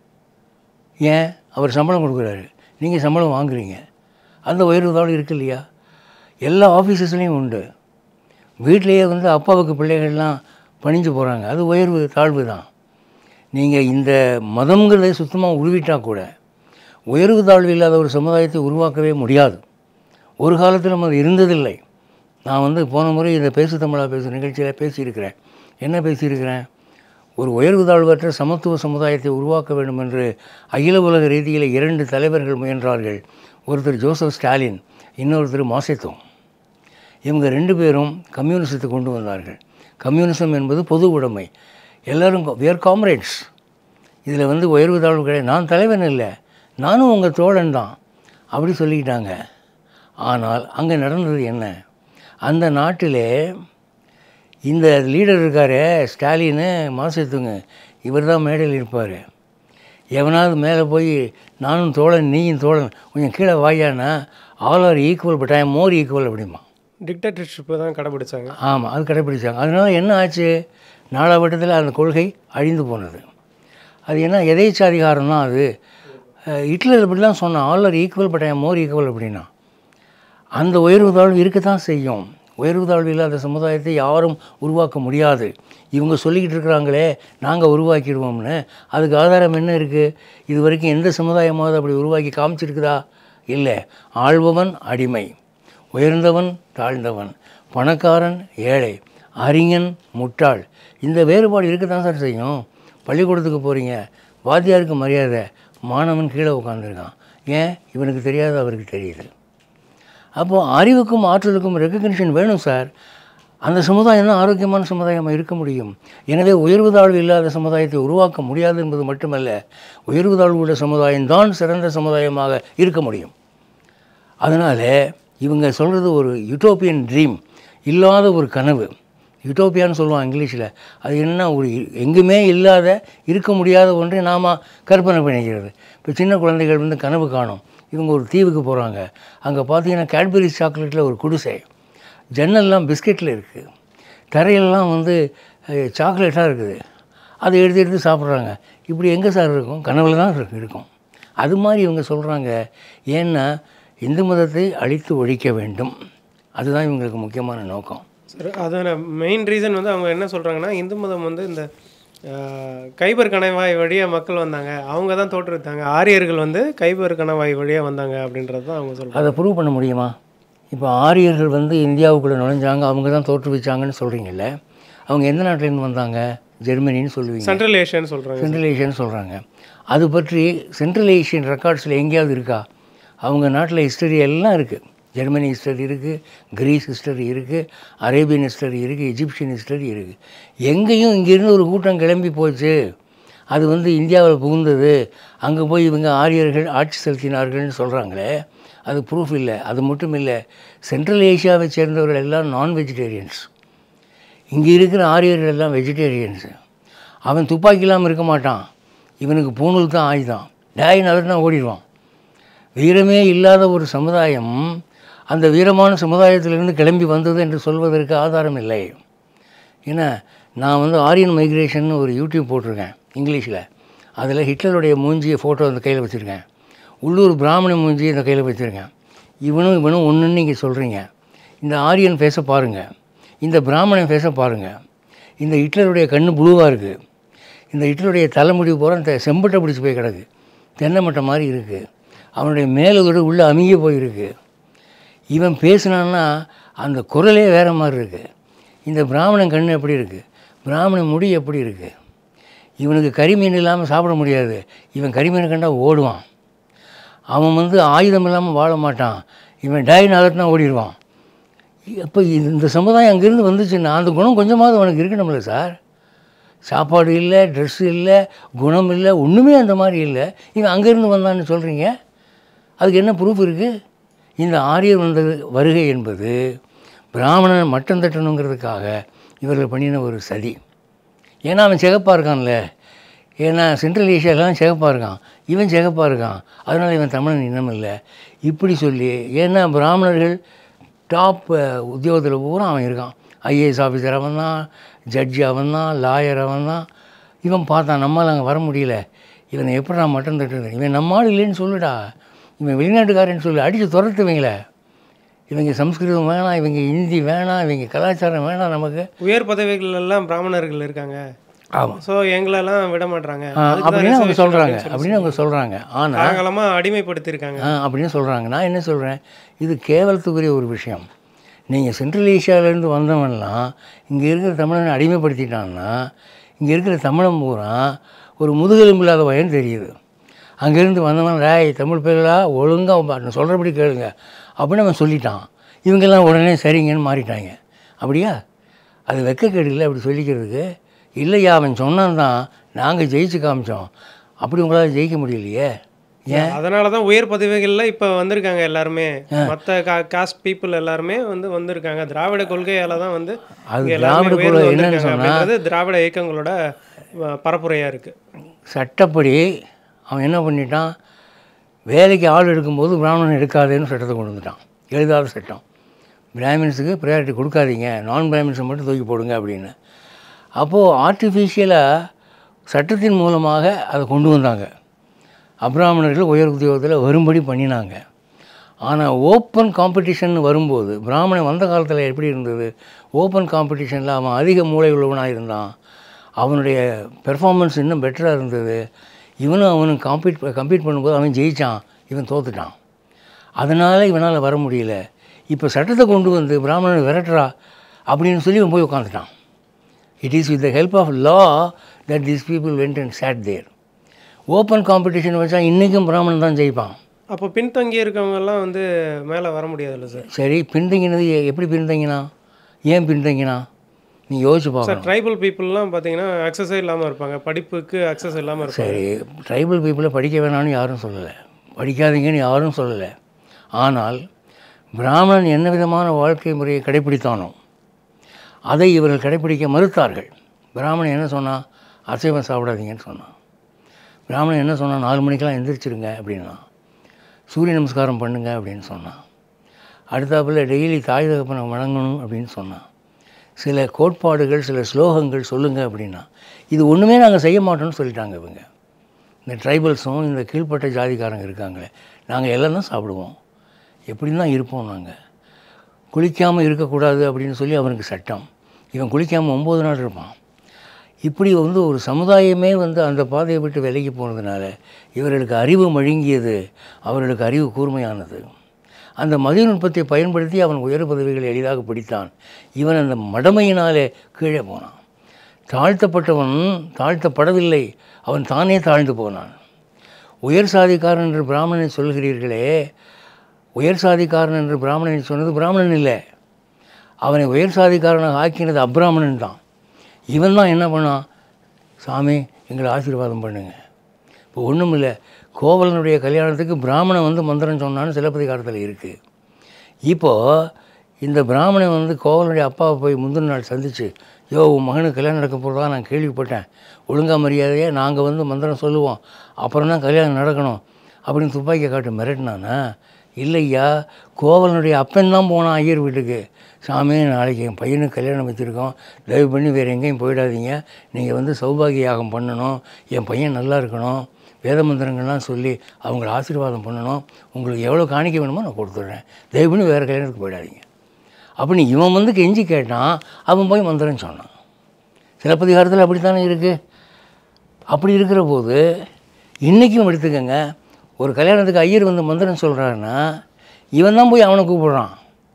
[SPEAKER 1] ஏன் அவர் சம்பளம் கொடுக்குறாரு நீங்கள் சம்பளம் வாங்குறீங்க அந்த உயர்வு தாழ்வு இருக்கு இல்லையா எல்லா ஆஃபீஸஸ்லேயும் உண்டு வீட்டிலேயே வந்து அப்பாவுக்கு பிள்ளைகள்லாம் பணிஞ்சு போகிறாங்க அது உயர்வு தாழ்வு தான் நீங்கள் இந்த மதங்கிறதை சுத்தமாக உருவிட்டா கூட உயர்வு தாழ்வு இல்லாத ஒரு சமுதாயத்தை உருவாக்கவே முடியாது ஒரு காலத்தில் நம்ம அது இருந்ததில்லை நான் வந்து போன முறை இந்த பேசு தமிழா பேசு நிகழ்ச்சியில் பேசியிருக்கிறேன் என்ன பேசியிருக்கிறேன் ஒரு உயர்வு தாழ்வற்ற சமத்துவ சமுதாயத்தை உருவாக்க வேண்டும் என்று அகில உலக ரீதியில் இரண்டு தலைவர்கள் முயன்றார்கள் ஒருத்தர் ஜோசப் ஸ்டாலின் இன்னொருத்தர் மாசேத்தோம் இவங்க ரெண்டு பேரும் கம்யூனிசத்தை கொண்டு வந்தார்கள் கம்யூனிசம் என்பது பொது உடைமை எல்லோரும் வேர் காம்ரேட்ஸ் இதில் வந்து உயர்வு தாழ்வு கிடையாது நான் தலைவன் இல்லை நானும் உங்கள் தோழன் தான் அப்படி சொல்லிக்கிட்டாங்க ஆனால் அங்கே நடந்தது என்ன அந்த நாட்டிலே இந்த லீடர் இருக்காரே ஸ்டாலின்னு மாசத்துங்க இவர் தான் மேடையில் இருப்பார் எவனாவது மேலே போய் நானும் தோழன் நீயும் தோழன் கொஞ்சம் கீழே வாயானா all are equal but I more equal அப்படிமா
[SPEAKER 2] டிக்டேட்டர்ஷிப்பை தான் கடைபிடிச்சாங்க
[SPEAKER 1] ஆமாம் அது கடைப்பிடிச்சாங்க அதனால என்ன ஆச்சு நாளாவட்டத்தில் அந்த கொள்கை அழிந்து போனது அது என்ன எதேச்சாதிகாரம் தான் அது அஹ் ஹிட்லர் இப்படிலாம் சொன்னான் all are equal but I more equal அப்படின்னா அந்த உயர்வு தாழ்வு இருக்கத்தான் செய்யும் உயர்வு தாழ்வு இல்லாத சமுதாயத்தை யாரும் உருவாக்க முடியாது இவங்க சொல்லிக்கிட்டு இருக்கிறாங்களே நாங்கள் உருவாக்கிடுவோம்னு அதுக்கு ஆதாரம் என்ன இருக்குது இது வரைக்கும் எந்த சமுதாயமாவது அப்படி உருவாக்கி காமிச்சிருக்குதா இல்லை ஆள்பவன் அடிமை உயர்ந்தவன் தாழ்ந்தவன் பணக்காரன் ஏழை அறிஞன் முட்டாள் இந்த வேறுபாடு இருக்க தான் சார் செய்யும் பள்ளிக்கூடத்துக்கு போகிறீங்க வாத்தியாருக்கு மரியாதை மாணவன் கீழே உட்காந்துருக்கான் ஏன் இவனுக்கு தெரியாது அவருக்கு தெரியுது அப்போது அறிவுக்கும் ஆற்றலுக்கும் ரெக்கக்னிஷன் வேணும் சார் அந்த சமுதாயம் தான் ஆரோக்கியமான சமுதாயமாக இருக்க முடியும் எனவே உயர்வு தாழ்வு இல்லாத சமுதாயத்தை உருவாக்க முடியாது என்பது மட்டுமல்ல உயர்வு தாழ்வு உள்ள சமுதாயம் தான் சிறந்த சமுதாயமாக இருக்க முடியும் அதனால் இவங்க சொல்கிறது ஒரு யூட்டோப்பியன் ட்ரீம் இல்லாத ஒரு கனவு யூட்டோப்பியான்னு சொல்லுவான் இங்கிலீஷில் அது என்ன ஒரு இ- எங்குமே இல்லாத இருக்க முடியாத ஒன்றை நாம் கற்பனை பண்ணிக்கிறது இப்போ சின்ன குழந்தைகள் வந்து கனவு காணும் இவங்க ஒரு தீவுக்கு போகிறாங்க அங்கே பார்த்தீங்கன்னா கேட்பரி சாக்லேட்டில் ஒரு குடிசை ஜன்னல்லாம் பிஸ்கெட்டில் இருக்குது தரையெல்லாம் வந்து சாக்லேட்டாக இருக்குது அதை எடுத்து எடுத்து சாப்பிட்றாங்க இப்படி எங்கே சார் இருக்கும் கனவுல தான் இருக்கு- இருக்கும் அது மாதிரி இவங்க சொல்கிறாங்க ஏன்னா இந்து மதத்தை அழித்து ஒழிக்க வேண்டும் அதுதான் இவங்களுக்கு முக்கியமான நோக்கம்
[SPEAKER 2] சார் அதான மெயின் ரீசன் வந்து அவங்க என்ன சொல்கிறாங்கன்னா இந்து மதம் வந்து இந்த ஆஹ், கைபர் கணவாய் வழியாக மக்கள் வந்தாங்க அவங்க தான் தோற்றுவித்தாங்க ஆரியர்கள் வந்து கைபர் கணவாய் வழியாக வந்தாங்க அப்படின்றது தான் அவங்க சொல்கிறாங்க
[SPEAKER 1] அதை ப்ரூவ் பண்ண முடியுமா இப்போ ஆரியர்கள் வந்து இந்தியாவுக்குள்ளே நுழைஞ்சாங்க அவங்க தான் தோற்றுவிச்சாங்கன்னு சொல்கிறீங்கல்ல அவங்க எந்த நாட்டிலேருந்து வந்தாங்க ஜெர்மனின்னு சொல்லுவீங்க
[SPEAKER 2] சென்ட்ரல் ஏஷியான்னு சொல்கிறாங்க
[SPEAKER 1] சென்ட்ரல் ஏஷியான்னு சொல்கிறாங்க அது பற்றி சென்ட்ரல் ஏஷியன் ரெக்கார்ட்ஸில் எங்கேயாவது இருக்கா அவங்க நாட்டில் ஹிஸ்டரி எல்லாம் இருக்குது ஜெர்மனி ஹிஸ்டரி இருக்குது கிரீஸ் ஹிஸ்டரி இருக்குது அரேபியன் ஹிஸ்டரி இருக்குது எஜிப்சியன் ஹிஸ்டரி இருக்குது எங்கேயும் இங்கேருந்து ஒரு கூட்டம் கிளம்பி போச்சு அது வந்து இந்தியாவில் புகுந்தது அங்கே போய் இவங்க ஆரியர்கள் ஆட்சி செலுத்தினார்கள்னு சொல்கிறாங்களே அது ப்ரூஃப் இல்லை அது மட்டும் இல்லை சென்ட்ரல் ஏஷியாவை சேர்ந்தவர்கள் எல்லாம் நான் வெஜிடேரியன்ஸ் இங்கே இருக்கிற ஆரியர்கள் எல்லாம் வெஜிடேரியன்ஸு அவன் துப்பாக்கி இல்லாமல் இருக்க மாட்டான் இவனுக்கு பூணூல் தான் ஆயுதம் டேயின் அதனா ஓடிடுவான் வீரமே இல்லாத ஒரு சமுதாயம் அந்த வீரமான சமுதாயத்திலிருந்து கிளம்பி வந்தது என்று சொல்வதற்கு ஆதாரம் இல்லை ஏன்னா நான் வந்து ஆரியன் மைக்ரேஷன் ஒரு யூடியூப் போட்டிருக்கேன் இங்கிலீஷில் அதில் ஹிட்லருடைய மூஞ்சியை ஃபோட்டோ அந்த கையில் வச்சுருக்கேன் உள்ளூர் பிராமண மூஞ்சியை இந்த கையில் வச்சுருக்கேன் இவனும் இவனும் ஒன்றுன்னு நீங்கள் சொல்கிறீங்க இந்த ஆரியன் ஃபேஸை பாருங்கள் இந்த பிராமணன் ஃபேஸை பாருங்கள் இந்த ஹிட்லருடைய கண்ணு ப்ளூவாக இருக்குது இந்த ஹிட்லருடைய தலைமுடி பூரா இந்த செம்பட்டை பிடிச்சி போய் கிடக்கு தென்னை மட்டை மாதிரி இருக்குது அவனுடைய மேலோடு உள்ளே அமுங்கி போயிருக்கு இவன் பேசுனான்னா அந்த குரலே வேறு மாதிரி இருக்குது இந்த பிராமணன் கண் எப்படி இருக்குது பிராமணன் முடி எப்படி இருக்குது இவனுக்கு கறிமீன் இல்லாமல் சாப்பிட முடியாது இவன் கறிமீனை கண்டா ஓடுவான் அவன் வந்து ஆயுதம் இல்லாமல் வாழ மாட்டான் இவன் டை நகர்த்தினா ஓடிடுவான் அப்போ இந்த சமுதாயம் அங்கேருந்து வந்துச்சுன்னா அந்த குணம் கொஞ்சமாவது அவனுக்கு இருக்கணும்ல சார் சாப்பாடு இல்லை ட்ரெஸ்ஸு இல்லை குணம் இல்லை ஒன்றுமே அந்த மாதிரி இல்லை இவன் அங்கேருந்து வந்தான்னு சொல்கிறீங்க அதுக்கு என்ன ப்ரூஃப் இருக்குது இந்த ஆரியர் வந்தது வருகை என்பது பிராமணன் மட்டம் தட்டணுங்கிறதுக்காக இவர்கள் பண்ணின ஒரு சதி ஏன்னா அவன் சிகப்பாக இருக்கான்ல ஏன்னா சென்ட்ரல் ஏஷியாலாம் சிகப்பாக இருக்கான் இவன் சிகப்பாக இருக்கான் அதனால் இவன் தமிழன் இன்னும் இல்லை இப்படி சொல்லி ஏன்னா பிராமணர்கள் டாப் உத்தியோகத்தில் பூரா அவன் இருக்கான் ஐஏஎஸ் ஆஃபீஸர் அவன் தான் ஜட்ஜி அவன் தான் லாயர் அவன் தான் இவன் பார்த்தான் நம்மளால் அங்கே வர முடியல இவனை எப்படி நான் மட்டம் தட்டுறது இவன் நம்ம ஆள் இல்லைன்னு சொல்லுடா இவன் வெளிநாட்டுக்காரன்னு சொல்லி அடித்து துரத்துவீங்களே இவங்க சம்ஸ்கிருதம் வேணாம் இவங்க ஹிந்தி வேணாம் இவங்க கலாச்சாரம் வேணாம் நமக்கு
[SPEAKER 2] உயர் பதவிகள் எல்லாம் பிராமணர்கள் இருக்காங்க
[SPEAKER 1] ஆமாம்
[SPEAKER 2] ஸோ எங்களெல்லாம் விட மாட்றாங்க
[SPEAKER 1] ஆ,
[SPEAKER 2] அதுக்கு தான்
[SPEAKER 1] அப்படின்னு அவங்க
[SPEAKER 2] reservation
[SPEAKER 1] சொல்கிறாங்க
[SPEAKER 2] அப்படின்னு சொல்லி
[SPEAKER 1] அப்படின்னு அவங்க சொல்கிறாங்க ஆனால்
[SPEAKER 2] காலங்காலமாக அடிமைப்படுத்தியிருக்காங்க
[SPEAKER 1] ஆ அப்படின்னு சொல்கிறாங்க நான் என்ன சொல்கிறேன் இது கேவலத்துக்குரிய ஒரு விஷயம் நீங்கள் சென்ட்ரல் ஏஷியாவிலேருந்து வந்தவன்லாம் இங்கே இருக்கிற தமிழனை அடிமைப்படுத்திட்டான்னா இங்கே இருக்கிற தமிழன் பூரா ஒரு முதுகெலும்பு இல்லாத பையன் தெரியுது அங்கேருந்து வந்தவன் ராய் தமிழ் பேர்களா ஒழுங்காக நான் சொல்கிறபடி கேளுங்க அப்படின்னு அவன் சொல்லிட்டான் இவங்கெல்லாம் உடனே சரிங்கன்னு மாறிட்டாங்க அப்படியா அது வெக்கக்கேடு இல்லை அப்படி சொல்லிக்கிறதுக்கு இல்லையா அவன் சொன்னான் தான் நாங்கள் ஜெயிச்சு காமிச்சோம் அப்படி உங்களால் ஜெயிக்க முடியலையே ஏன்
[SPEAKER 2] அதனால தான் உயர் பதவிகள்ல இப்போ வந்திருக்காங்க எல்லாருமே மற்ற கா காஸ்ட் பீப்புள் எல்லாருமே வந்து வந்திருக்காங்க திராவிட கொள்கையால தான் வந்து
[SPEAKER 1] அது
[SPEAKER 2] இங்க எல்லாருமே
[SPEAKER 1] திராவிட
[SPEAKER 2] உயர்ந்து
[SPEAKER 1] கொள்கை என்னன்னு
[SPEAKER 2] வந்திருக்காங்க
[SPEAKER 1] சொன்னா-
[SPEAKER 2] அப்படின்றது திராவிட இயக்கங்களோட அஹ், பரப்புரையா இருக்கு
[SPEAKER 1] சட்டப்படி அவன் என்ன பண்ணிட்டான் வேலைக்கு ஆள் எடுக்கும்போது பிராமணன் எடுக்காதேன்னு சட்டத்தை கொண்டு வந்துட்டான் எழுதாத சட்டம் பிராமின்ஸுக்கு ப்ரையாரிட்டி கொடுக்காதீங்க நான் பிராமின்ஸை மட்டும் தூக்கி போடுங்க அப்படின்னு அப்போது ஆர்டிஃபிஷியலாக சட்டத்தின் மூலமாக அதை கொண்டு வந்தாங்க அப்ராமணர்கள் உயர் உத்தியோகத்தில் வரும்படி பண்ணினாங்க ஆனால் ஓப்பன் காம்படிஷன் வரும்போது பிராமணன் வந்த காலத்தில் எப்படி இருந்தது ஓப்பன் காம்படிஷனில் அவன் அதிக மூளை உள்ளவனாக இருந்தான் அவனுடைய பெர்ஃபார்மன்ஸ் இன்னும் பெட்டராக இருந்தது இவனும் அவனும் காம்பீட் கம்பீட் பண்ணும்போது அவன் ஜெயிச்சான் இவன் தோத்துட்டான் அதனால் இவனால் வர முடியல இப்போ சட்டத்தை கொண்டு வந்து பிராமணன் விரட்டுறா அப்படின்னு சொல்லி இவன் போய் உட்காந்துட்டான் it is with the help of law that these people went and sat there open competition வச்சா இன்றைக்கும் பிராமணன் தான் ஜெயிப்பான்
[SPEAKER 2] அப்போ பின்தங்கி இருக்கவங்க எல்லாம் வந்து மேலே வர முடியாதுல்ல சார்
[SPEAKER 1] சரி பின்தங்கினது எ- எப்படி பின்தங்கினா ஏன் பின்தங்கினா நீ யோசிச்சு
[SPEAKER 2] சார்
[SPEAKER 1] பார்க்கணும்
[SPEAKER 2] ட்ரைபல் பீப்புளெலாம் பார்த்தீங்கன்னா அக்சஸே இல்லாமல் இருப்பாங்க படிப்புக்கு அக்சஸ் இல்லாமல் இருப்பாங்க
[SPEAKER 1] சரி ட்ரைபல் பீப்புளை படிக்க வேணாம்னு யாரும் சொல்லலை படிக்காதீங்கன்னு யாரும் சொல்லலை ஆனால் பிராமணன் என்ன விதமான வாழ்க்கை முறையை கடைப்பிடித்தானோ அதை இவர்கள் கடைப்பிடிக்க மறுத்தார்கள் பிராமணன் என்ன சொன்னான் அசைவம் சாப்பிடாதீங்கன்னு சொன்னான் பிராமணன் என்ன சொன்னான் நாலு மணிக்கெல்லாம் எந்திரிச்சிருங்க அப்படின்னா சூரிய நமஸ்காரம் பண்ணுங்க அப்படின்னு சொன்னான் அடுத்தாப்புல டெய்லி தாய் தகப்பனை வணங்கணும் அப்படின்னு சொன்னான் சில கோட்பாடுகள் சில ஸ்லோகங்கள் சொல்லுங்க அப்படின்னா இது ஒன்றுமே நாங்கள் செய்ய மாட்டோம்னு சொல்லிட்டாங்க இவங்க இந்த ட்ரைபல்ஸும் இந்த கீழ்ப்பட்ட ஜாதிக்காரங்க இருக்காங்களே நாங்கள் எல்லாம் தான் சாப்பிடுவோம் எப்படி தான் இருப்போம் நாங்கள் குளிக்காமல் இருக்கக்கூடாது அப்படின்னு சொல்லி அவனுக்கு சட்டம் இவன் குளிக்காமல் ஒம்பது நாள் இருப்பான் இப்படி வந்து ஒரு சமுதாயமே வந்து அந்த பாதையை விட்டு விலகி போனதுனால இவர்களுக்கு அறிவு மழுங்கியது அவர்களுக்கு அறிவு கூர்மையானது அந்த மதிநுட்பத்தை பயன்படுத்தி அவன் உயர் பதவிகளை எளிதாக பிடித்தான் இவன் அந்த மடமையினாலே கீழே போனான் தாழ்த்தப்பட்டவன் தாழ்த்தப்படவில்லை அவன் தானே தாழ்ந்து போனான் உயர் சாதிக்காரன் என்று பிராமணனை சொல்கிறீர்களே உயர் சாதிக்காரன் என்று பிராமணனை சொன்னது பிராமணன் இல்லை அவனை உயர் சாதிக்காரனாக ஆக்கினது அப்ராமணன் தான் இவன் தான் என்ன பண்ணான் சாமி எங்களை ஆசீர்வாதம் பண்ணுங்க இப்போ ஒன்றும் இல்லை கோவலனுடைய கல்யாணத்துக்கு பிராமணன் வந்து மந்திரம் சொன்னான்னு சிலப்பதிகாரத்தில் இருக்குது இப்போது இந்த பிராமணன் வந்து கோவலனுடைய அப்பாவை போய் முந்தின நாள் சந்தித்து யோ உன் மகனுக்கு கல்யாணம் நடக்க போகிறதா நான் கேள்விப்பட்டேன் ஒழுங்கா மரியாதையே நாங்கள் வந்து மந்திரம் சொல்லுவோம் அப்புறம் தான் கல்யாணம் நடக்கணும் அப்படின்னு துப்பாக்கியை காட்டு மிரட்டினானா இல்லையா கோவலனுடைய அப்பன் தான் போனான் ஐயர் வீட்டுக்கு சாமி நாளைக்கு என் பையனுக்கு கல்யாணம் வச்சுருக்கோம் தயவு பண்ணி வேறு எங்கேயும் போயிடாதீங்க நீங்கள் வந்து சௌபாகிய யாகம் பண்ணணும் என் பையன் நல்லா இருக்கணும் வேத மந்திரங்கள்லாம் சொல்லி அவங்கள ஆசீர்வாதம் பண்ணணும் உங்களுக்கு எவ்வளோ காணிக்க வேணுமோ நான் கொடுத்துட்றேன் தயவு பண்ணி வேறு கல்யாணத்துக்கு போயிடாதீங்க அப்படின்னு இவன் வந்து கெஞ்சி கேட்டான் அவன் போய் மந்திரம் சொன்னான் சிலப்பதிகாரத்தில் அப்படித்தானே இருக்குது அப்படி இருக்கிற போது இன்றைக்கும் எடுத்துக்கங்க ஒரு கல்யாணத்துக்கு ஐயர் வந்து மந்திரம் சொல்கிறாருன்னா இவன் தான் போய் அவனை கூப்பிடுறான்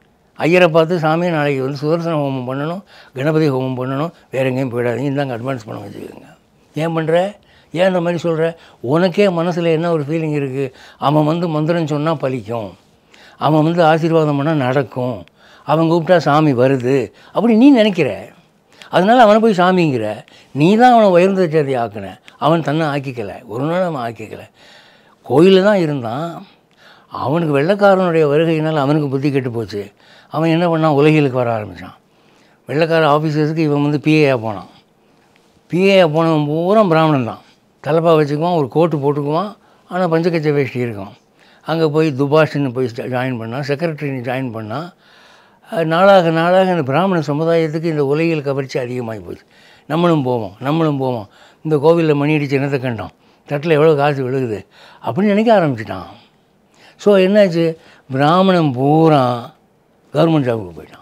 [SPEAKER 1] ஐயரை பார்த்து சாமி நாளைக்கு வந்து சுதர்சன ஹோமம் பண்ணணும் கணபதி ஹோமம் பண்ணணும் வேறு எங்கேயும் போயிடாதீங்க இந்தாங்க அட்வான்ஸ் பணம் வச்சுக்கோங்க ஏன் பண்ணுற ஏன் இந்த மாதிரி சொல்கிற உனக்கே மனசில் என்ன ஒரு ஃபீலிங் இருக்குது அவன் வந்து மந்திரம் சொன்னால் பலிக்கும் அவன் வந்து ஆசீர்வாதம் பண்ணால் நடக்கும் அவன் கூப்பிட்டா சாமி வருது அப்படி நீ நினைக்கிற அதனால் அவனை போய் சாமிங்கிற நீ தான் அவனை உயர்ந்த ஜாதி ஆக்கின அவன் தன்னை ஆக்கிக்கலை ஒரு நாள் அவன் ஆக்கிக்கலை கோயிலில் தான் இருந்தான் அவனுக்கு வெள்ளைக்காரனுடைய வருகையினால் அவனுக்கு புத்தி கெட்டு போச்சு அவன் என்ன பண்ணான் உலகிலுக்கு வர ஆரம்பித்தான் வெள்ளைக்கார ஆஃபீஸர்ஸுக்கு இவன் வந்து பிஏயாக போனான் பிஏயாக போனவன் பூரா பிராமணன் தான் தலைப்பா வச்சுக்குவான் ஒரு கோட்டு போட்டுக்குவான் ஆனால் பஞ்சகச்ச வேஷ்டி இருக்கும் அங்கே போய் துபாஷ்னு போய் ஜாயின் பண்ணான் செக்ரட்டரின்னு ஜாயின் பண்ணான் அது நாளாக நாளாக இந்த பிராமண சமுதாயத்துக்கு இந்த உலகியல் கவர்ச்சி அதிகமாகி போச்சு நம்மளும் போவோம் நம்மளும் போவோம் இந்த கோவிலில் மணி அடிச்சு என்னத்தை கண்டோம் தட்டில் எவ்வளோ காசு விழுகுது அப்படின்னு நினைக்க ஆரம்பிச்சிட்டான் ஸோ என்னாச்சு பிராமணன் பூரா கவர்மெண்ட் ஜாபுக்கு போயிட்டான்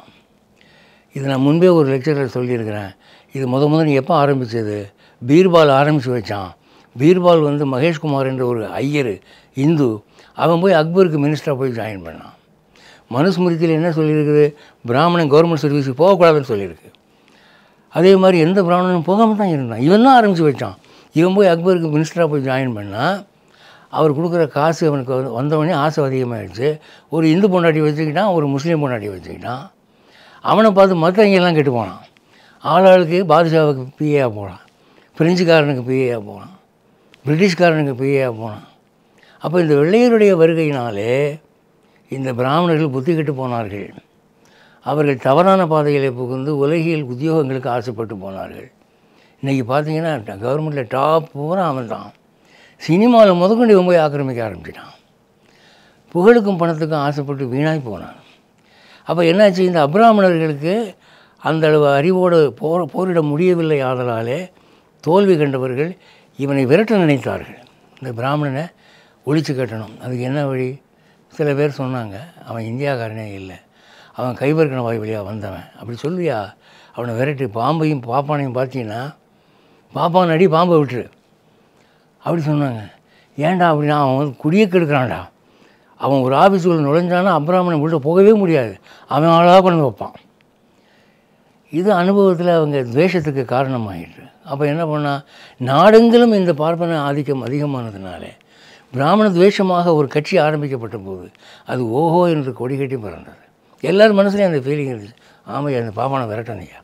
[SPEAKER 1] இது நான் முன்பே ஒரு லெக்சரில் சொல்லியிருக்கிறேன் இது முத முதல்ல எப்போ ஆரம்பித்தது பீர்பால் ஆரம்பித்து வச்சான் பீர்பால் வந்து மகேஷ்குமார் என்ற ஒரு ஐயர் இந்து அவன் போய் அக்பருக்கு மினிஸ்டராக போய் ஜாயின் பண்ணான் மனுஸ்மிருதியில் என்ன சொல்லியிருக்குது பிராமணன் கவர்மெண்ட் சர்வீஸுக்கு போகக்கூடாதுன்னு சொல்லியிருக்கு அதே மாதிரி எந்த பிராமணனும் போகாமல் தான் இருந்தான் இவன் தான் ஆரம்பித்து வச்சான் இவன் போய் அக்பருக்கு மினிஸ்டராக போய் ஜாயின் பண்ணால் அவர் கொடுக்குற காசு அவனுக்கு வந்து வந்தவொடனே ஆசை அதிகமாகிடுச்சு ஒரு இந்து பொண்டாட்டி வச்சுக்கிட்டான் ஒரு முஸ்லீம் பொண்டாட்டி வச்சுக்கிட்டான் அவனை பார்த்து மற்றவங்கெல்லாம் கெட்டு போனான் ஆளாளுக்கு பாதுஷாவுக்கு பிஏயாக போனான் பிரெஞ்சுக்காரனுக்கு பிஏயாக போனான் பிரிட்டிஷ்காரனுக்கு பிஏயாக போனான் அப்போ இந்த வெள்ளையருடைய வருகையினாலே இந்த பிராமணர்கள் புத்தி கெட்டு போனார்கள் அவர்கள் தவறான பாதைகளை புகுந்து உலகியல் உத்தியோகங்களுக்கு ஆசைப்பட்டு போனார்கள் இன்றைக்கி பார்த்தீங்கன்னா கவர்மெண்ட்டில் டாப் பூரா அவன் தான் சினிமாவில் முதற்கொண்டு இவன் போய் ஆக்கிரமிக்க ஆரம்பிச்சிட்டான் புகழுக்கும் பணத்துக்கும் ஆசைப்பட்டு வீணாய் போனான் அப்போ என்னாச்சு இந்த அப்ராமணர்களுக்கு அந்த அளவு அறிவோடு போர் போரிட முடியவில்லை ஆதலாலே தோல்வி கண்டவர்கள் இவனை விரட்ட நினைத்தார்கள் இந்த பிராமணனை ஒழிச்சு கட்டணும் அதுக்கு என்ன வழி சில பேர் சொன்னாங்க அவன் இந்தியாக்காரனே இல்லை அவன் கைபர்க்கண வாய் வழியாக வந்தவன் அப்படி சொல்லுவியா அவனை விரட்டி பாம்பையும் பாப்பானையும் பார்த்தீங்கன்னா பாப்பான் அடி பாம்பை விட்டுரு அப்படி சொன்னாங்க ஏன்டா அப்படின்னா அவன் வந்து குடியே கெடுக்கிறான்டா அவன் ஒரு ஆஃபீஸுக்குள்ள நுழைஞ்சானா அப்ராமணன் உள்ள போகவே முடியாது அவன் ஆளாக கொண்டு வந்து வைப்பான் இது அனுபவத்தில் அவங்க துவேஷத்துக்கு காரணமாயிட்டு அப்போ என்ன பண்ணால் நாடெங்கிலும் இந்த பார்ப்பன ஆதிக்கம் அதிகமானதுனாலே பிராமண துவேஷமாக ஒரு கட்சி ஆரம்பிக்கப்பட்ட போது அது ஓஹோ என்று கொடி கட்டி பிறந்தது எல்லார் மனசுலையும் அந்த ஃபீலிங் இருந்துச்சு ஆமையா அந்த பாப்பானை விரட்டனையா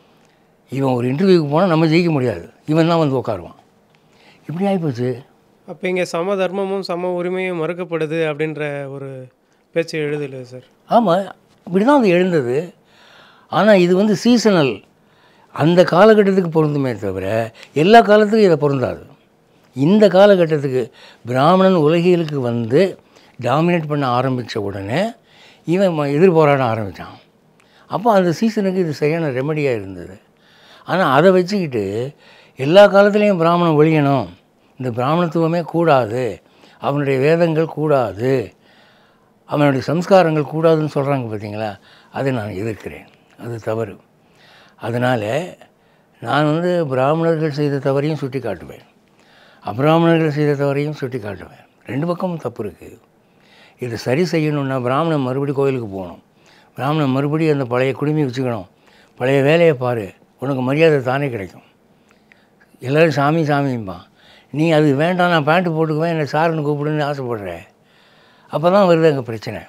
[SPEAKER 1] இவன் ஒரு இன்டர்வியூக்கு போனால் நம்ம ஜெயிக்க முடியாது இவன் தான் வந்து உட்காருவான் இப்படி ஆகிப்போச்சு
[SPEAKER 2] அப்போ இங்கே சம தர்மமும் சம உரிமையும் மறுக்கப்படுது அப்படின்ற ஒரு பேச்சு எழுதல சார்
[SPEAKER 1] ஆமாம் இப்படி தான் அது எழுந்தது ஆனால் இது வந்து சீசனல் அந்த காலகட்டத்துக்கு பொருந்துமே தவிர எல்லா காலத்துக்கும் இதை பொருந்தாது இந்த காலகட்டத்துக்கு பிராமணன் உலகியலுக்கு வந்து டாமினேட் பண்ண ஆரம்பித்த உடனே இவன் ம- எதிர் போராட ஆரம்பித்தான் அப்போ அந்த சீசனுக்கு இது சரியான ரெமடியாக இருந்தது ஆனால் அதை வச்சுக்கிட்டு எல்லா காலத்துலேயும் பிராமணன் ஒழியணும் இந்த பிராமணத்துவமே கூடாது அவனுடைய வேதங்கள் கூடாது அவனுடைய சம்ஸ்காரங்கள் கூடாதுன்னு சொல்கிறாங்க பார்த்தீங்களா அதை நான் எதிர்க்கிறேன் அது தவறு அதனால் நான் வந்து பிராமணர்கள் செய்த தவறையும் சுட்டி காட்டுவேன் அபிராமணர்கள் செய்த தவறையும் சுட்டி காட்டுவேன் ரெண்டு பக்கமும் தப்பு இருக்குது இது சரி செய்யணுன்னா பிராமணன் மறுபடி கோயிலுக்கு போகணும் பிராமணன் மறுபடியும் அந்த பழைய குடுமி வச்சுக்கணும் பழைய வேலையை பாரு உனக்கு மரியாதை தானே கிடைக்கும் எல்லோரும் சாமி சாமிம்பான் நீ அது வேண்டாம் நான் பேண்ட்டு போட்டுக்குவேன் என்னை சாருன்னு கூப்பிடுன்னு ஆசைப்படுற அப்போ தான் வருது அங்கே பிரச்சனை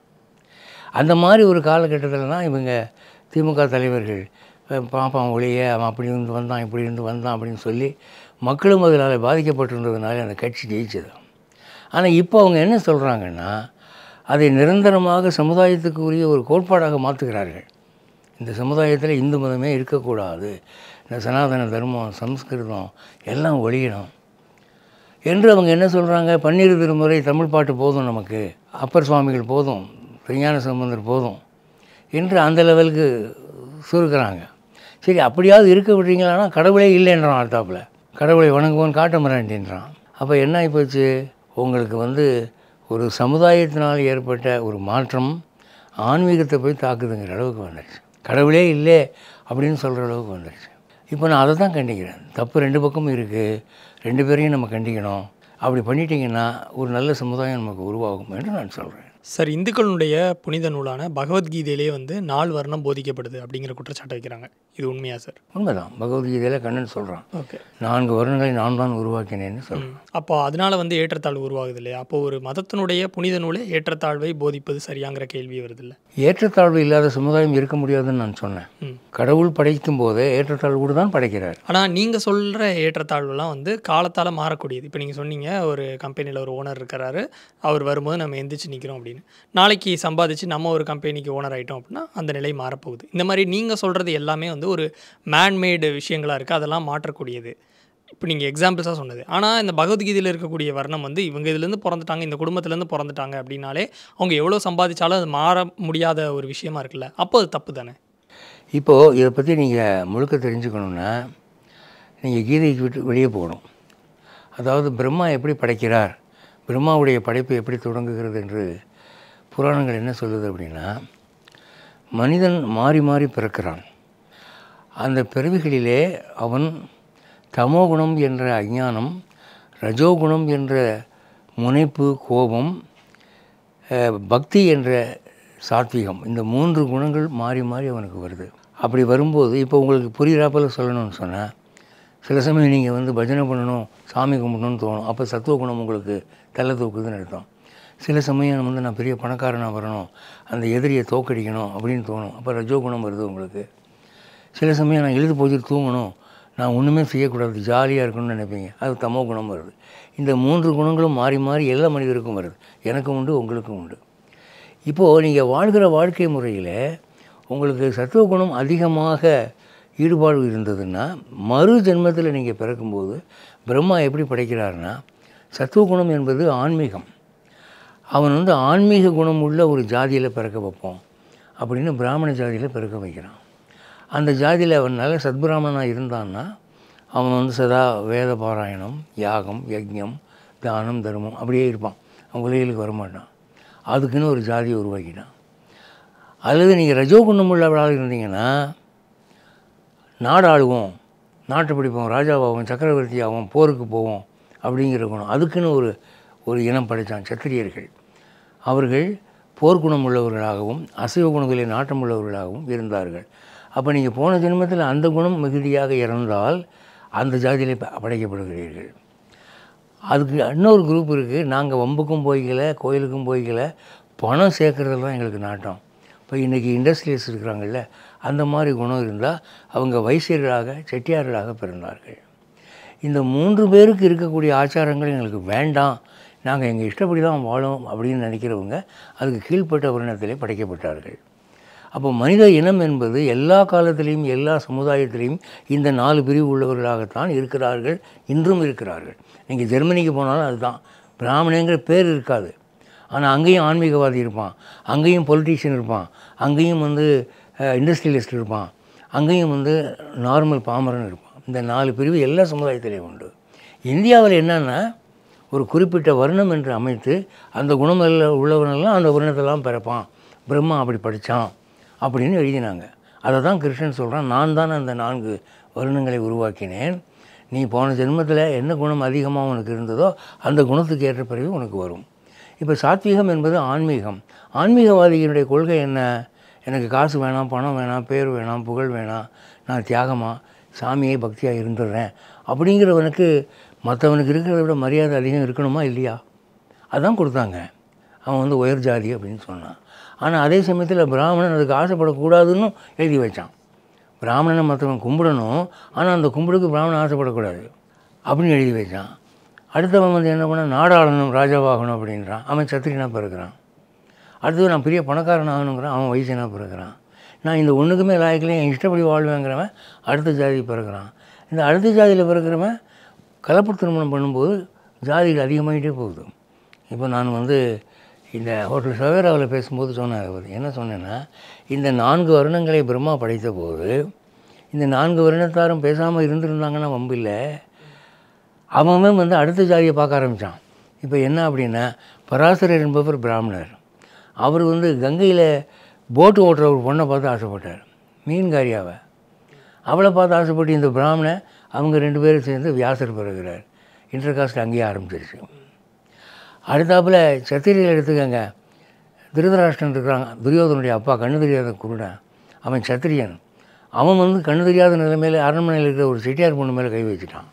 [SPEAKER 1] அந்த மாதிரி ஒரு காலகட்டத்தில் தான் இவங்க திமுக தலைவர்கள் அஹ், பாப்பான் ஒளிய அவன் அப்படி இருந்து வந்தான் இப்படி இருந்து வந்தான் அப்படின்னு சொல்லி மக்களும் அதனால் பாதிக்கப்பட்டிருந்ததுனால அந்த கட்சி ஜெயிச்சது ஆனால் இப்போ அவங்க என்ன சொல்கிறாங்கன்னா அதை நிரந்தரமாக சமுதாயத்துக்கு உரிய ஒரு கோட்பாடாக மாற்றுகிறார்கள் இந்த சமுதாயத்தில் இந்து மதமே இருக்கக்கூடாது இந்த சனாதன தர்மம் சம்ஸ்கிருதம் எல்லாம் ஒழியணும் என்று அவங்க என்ன சொல்கிறாங்க பன்னீர் திருமுறை தமிழ் பாட்டு போதும் நமக்கு அப்பர் சுவாமிகள் போதும் விஞ்ஞான சம்பந்தர் போதும் என்று அந்த லெவலுக்கு சுருக்கிறாங்க சரி அப்படியாவது இருக்க விட்றீங்களான்னா கடவுளே இல்லைன்றான் அடுத்தாப்புல கடவுளை வணங்குவோன் காட்ட மராண்டின்றான் அப்போ என்ன ஆகிப்போச்சு உங்களுக்கு வந்து ஒரு சமுதாயத்தினால் ஏற்பட்ட ஒரு மாற்றம் ஆன்மீகத்தை போய் தாக்குதுங்கிற அளவுக்கு வந்துடுச்சு கடவுளே இல்லை அப்படின்னு சொல்கிற அளவுக்கு வந்துடுச்சு இப்போ நான் அதை தான் கண்டிக்கிறேன் தப்பு ரெண்டு பக்கமும் இருக்குது ரெண்டு பேரையும் நம்ம கண்டிக்கணும் அப்படி பண்ணிட்டீங்கன்னா ஒரு நல்ல சமுதாயம் நமக்கு உருவாகும் என்று நான் சொல்கிறேன்
[SPEAKER 3] சார் இந்துக்களுடைய புனித நூலான பகவத்கீதையிலே வந்து நால் வர்ணம் போதிக்கப்படுது அப்படிங்கிற குற்றச்சாட்டை வைக்கிறாங்க இது உண்மையா சார்
[SPEAKER 1] உண்மைதான் பகவத்கீதையில் கண்ணன் சொல்கிறான்
[SPEAKER 3] ஓகே
[SPEAKER 1] நான்கு வருடங்களை நான் தான் உருவாக்கினேன்னு சொல்கிறான்
[SPEAKER 3] அப்போ அதனால வந்து ஏற்றத்தாழ்வு உருவாகுது இல்லையா அப்போ ஒரு மதத்தினுடைய புனித நூலே ஏற்றத்தாழ்வை போதிப்பது சரியாங்கிற கேள்வி வருது இல்லை
[SPEAKER 1] ஏற்றத்தாழ்வு இல்லாத சமுதாயம் இருக்க முடியாதுன்னு நான் சொன்னேன்
[SPEAKER 3] ம்.
[SPEAKER 1] கடவுள் படைக்கும் போதே ஏற்றத்தாழ்வோடு தான் படைக்கிறார்
[SPEAKER 3] ஆனால் நீங்கள் சொல்கிற ஏற்றத்தாழ்வுலாம் வந்து காலத்தால் மாறக்கூடியது இப்போ நீங்கள் சொன்னீங்க ஒரு கம்பெனியில் ஒரு ஓனர் இருக்கிறாரு அவர் வரும்போது நம்ம எந்திரிச்சு நிற்கிறோம் அப்படின்னு நாளைக்கு சம்பாதிச்சு நம்ம ஒரு கம்பெனிக்கு ஓனர் ஆகிட்டோம் அப்படின்னா அந்த நிலை மாறப்போகுது இந்த மாதிரி நீங்கள் சொல்கிறது எல்லாமே வந்து ஒரு மேன்மேடு விஷயங்களாக இருக்குது அதெல்லாம் மாற்றக்கூடியது இப்போ நீங்கள் எக்ஸாம்பிள்ஸாக சொன்னது ஆனால் இந்த பகவத்கீதையில் இருக்கக்கூடிய வர்ணம் வந்து இவங்க இதுலேருந்து பிறந்துட்டாங்க இந்த குடும்பத்துலேருந்து பிறந்துட்டாங்க அப்படின்னாலே அவங்க எவ்வளோ சம்பாதிச்சாலும் அது மாற முடியாத ஒரு விஷயமா இருக்குல்ல அப்போ அது தப்பு தானே
[SPEAKER 1] இப்போது இதை பற்றி நீங்கள் முழுக்க தெரிஞ்சுக்கணுன்னா நீங்கள் கீதைக்கு விட்டு வெளியே போகணும் அதாவது பிரம்மா எப்படி படைக்கிறார் பிரம்மாவுடைய படைப்பு எப்படி தொடங்குகிறது என்று புராணங்கள் என்ன சொல்லுது அப்படின்னா மனிதன் மாறி மாறி பிறக்கிறான் அந்த பிறவிகளிலே அவன் தமோகுணம் என்ற அஞ்ஞானம் ரஜோகுணம் என்ற முனைப்பு கோபம் அஹ், பக்தி என்ற சாத்விகம் இந்த மூன்று குணங்கள் மாறி மாறி அவனுக்கு வருது அப்படி வரும்போது இப்போ உங்களுக்கு புரிகிறாப்பில் சொல்லணும்னு சொன்னால் சில சமயம் நீங்கள் வந்து பஜனை பண்ணணும் சாமி கும்பிடணும்னு தோணும் அப்போ சத்துவ குணம் உங்களுக்கு தலை தூக்குதுன்னு அர்த்தம் சில சமயம் வந்து நான் பெரிய பணக்காரனாக வரணும் அந்த எதிரியை தோக்கடிக்கணும் அப்படின்னு தோணும் அப்போ ரஜோ குணம் வருது உங்களுக்கு சில சமயம் நான் எழுது போச்சுட்டு தூங்கணும் நான் ஒன்றுமே செய்யக்கூடாது ஜாலியாக இருக்கணும்னு நினைப்பீங்க அது தமோ குணம் வருது இந்த மூன்று குணங்களும் மாறி மாறி எல்லா மனிதருக்கும் வருது எனக்கும் உண்டு உங்களுக்கும் உண்டு இப்போது நீங்கள் வாழ்கிற வாழ்க்கை முறையில் உங்களுக்கு சத்துவ குணம் அதிகமாக ஈடுபாடு இருந்ததுன்னா மறு ஜென்மத்தில் நீங்கள் பிறக்கும்போது பிரம்மா எப்படி படைக்கிறாருன்னா சத்துவ குணம் என்பது ஆன்மீகம் அவன் வந்து ஆன்மீக குணம் உள்ள ஒரு ஜாதியில் பிறக்க வைப்போம் அப்படின்னு பிராமண ஜாதியில் பிறக்க வைக்கிறான் அந்த ஜாதியில் அவன் நல்ல சத்பிராமணனாக இருந்தான்னா அவன் வந்து சதா வேத பாராயணம் யாகம் யஜ்ஞம் தானம் தர்மம் அப்படியே இருப்பான் அவன் உலகிலுக்கு வரமாட்டான் அதுக்குன்னு ஒரு ஜாதியை உருவாக்கிட்டான் அல்லது நீங்கள் ரஜோ குணம் உள்ளவளாக இருந்தீங்கன்னா நாடு ஆளுவோம் நாட்டை பிடிப்போம் ராஜாவாகும் சக்கரவர்த்தி ஆகும் போருக்கு போவோம் அப்படிங்கிற குணம் அதுக்குன்னு ஒரு ஒரு இனம் படைத்தான் சத்திரியர்கள் அவர்கள் போர்க்குணம் உள்ளவர்களாகவும் அசைவ குணங்களில் நாட்டம் உள்ளவர்களாகவும் இருந்தார்கள் அப்போ நீங்கள் போன ஜென்மத்தில் அந்த குணம் மிகுதியாக இறந்தால் அந்த ஜாதியிலே ப- படைக்கப்படுகிறீர்கள் அதுக்கு இன்னொரு குரூப் இருக்குது நாங்கள் வம்புக்கும் போய்க்கல கோயிலுக்கும் போய்க்கல பணம் சேர்க்கறதுல தான் எங்களுக்கு நாட்டம் இப்போ இன்றைக்கி இண்டஸ்ட்ரியல்ஸ் இருக்கிறாங்கல்ல அந்த மாதிரி குணம் இருந்தால் அவங்க வைசியர்களாக செட்டியார்களாக பிறந்தார்கள் இந்த மூன்று பேருக்கு இருக்கக்கூடிய ஆச்சாரங்கள் எங்களுக்கு வேண்டாம் நாங்கள் எங்கள் இஷ்டப்படி தான் வாழும் அப்படின்னு நினைக்கிறவங்க அதுக்கு கீழ்ப்பட்ட வருணத்திலே படைக்கப்பட்டார்கள் அப்போ மனித இனம் என்பது எல்லா காலத்திலையும் எல்லா சமுதாயத்திலையும் இந்த நாலு பிரிவு உள்ளவர்களாகத்தான் இருக்கிறார்கள் இன்றும் இருக்கிறார்கள் நீங்கள் ஜெர்மனிக்கு போனாலும் அதுதான் பிராமணங்கிற பேர் இருக்காது ஆனால் அங்கேயும் ஆன்மீகவாதி இருப்பான் அங்கேயும் பொலிட்டீஷியன் இருப்பான் அங்கேயும் வந்து இண்டஸ்ட்ரியலிஸ்ட் இருப்பான் அங்கேயும் வந்து நார்மல் பாமரன் இருப்பான் இந்த நாலு பிரிவு எல்லா சமுதாயத்திலையும் உண்டு இந்தியாவில் என்னன்னா ஒரு குறிப்பிட்ட வர்ணம் என்று அமைத்து அந்த குணமில் உள்ளவனெல்லாம் அந்த வருணத்தெல்லாம் பிறப்பான் பிரம்மா அப்படி படித்தான் அப்படின்னு எழுதினாங்க அதை தான் கிருஷ்ணன் சொல்கிறான் நான் தான் அந்த நான்கு வருணங்களை உருவாக்கினேன் நீ போன ஜென்மத்தில் என்ன குணம் அதிகமாக உனக்கு இருந்ததோ அந்த குணத்துக்கு ஏற்ற பிறகு உனக்கு வரும் இப்போ சாத்வீகம் என்பது ஆன்மீகம் ஆன்மீகவாதிகளுடைய கொள்கை என்ன எனக்கு காசு வேணாம் பணம் வேணாம் பேர் வேணாம் புகழ் வேணாம் நான் தியாகமாக சாமியே பக்தியாக இருந்துடுறேன் அப்படிங்கிறவனுக்கு மற்றவனுக்கு இருக்கிறத விட மரியாதை அதிகம் இருக்கணுமா இல்லையா அதான் கொடுத்தாங்க அவன் வந்து உயர் ஜாதி அப்படின்னு சொன்னான் ஆனால் அதே சமயத்தில் பிராமணன் அதுக்கு ஆசைப்படக்கூடாதுன்னு எழுதி வச்சான் பிராமணனை மற்றவன் கும்பிடணும் ஆனால் அந்த கும்பிடுக்கு பிராமணன் ஆசைப்படக்கூடாது அப்படின்னு எழுதி வச்சான் அடுத்தவன் வந்து என்ன பண்ணால் நாடாளணும் ராஜாவாகணும் அப்படின்றான் அவன் சத்திரியனாக பிறக்கிறான் அடுத்தது நான் பெரிய பணக்காரன் ஆகணுங்கிறான் அவன் வைசியனாக பிறக்கிறான் நான் இந்த ஒன்றுக்குமே லாயக்கிலே என் இஷ்டப்படி வாழ்வேங்கிறவன் அடுத்த ஜாதி பிறக்கிறான் இந்த அடுத்த ஜாதியில் பிறக்கிறவன் கலப்பு திருமணம் பண்ணும்போது ஜாதிகள் அதிகமாகிட்டே போகுது இப்போ நான் வந்து இந்த ஹோட்டல் சவேராவில் பேசும்போது சொன்னேன் அதை பத்தி. என்ன சொன்னேன்னா இந்த நான்கு வருணங்களை பிரம்மா படைத்த போது இந்த நான்கு வருணத்தாரும் பேசாமல் இருந்திருந்தாங்கன்னா வம்பில்லை அவன் வந்து அடுத்த ஜாதியை பார்க்க ஆரம்பித்தான் இப்போ என்ன அப்படின்னா பராசரர் என்பவர் பிராமணர் அவர் வந்து கங்கையில் போட்டு ஓட்டுற ஒரு பொண்ணை பார்த்து ஆசைப்பட்டார் மீன்காரியாவை அவளை பார்த்து ஆசைப்பட்டு இந்த பிராமணன் அவங்க ரெண்டு பேரும் சேர்ந்து வியாசர் பிறகுறார் இன்டர் காஸ்ட் அங்கேயே ஆரம்பிச்சிருச்சு அடுத்தாப்புல சத்திரியர்கள் எடுத்துக்கங்க திருதராஷ்டிரன் இருக்கிறாங்க துரியோதனுடைய அப்பா கண்ணு தெரியாத குருடன் அவன் சத்திரியன் அவன் வந்து கண்ணு தெரியாத நிலைமையில் அரண்மனையில் இருக்கிற ஒரு செட்டியார் பொண்ணு மேலே கை வச்சுட்டான்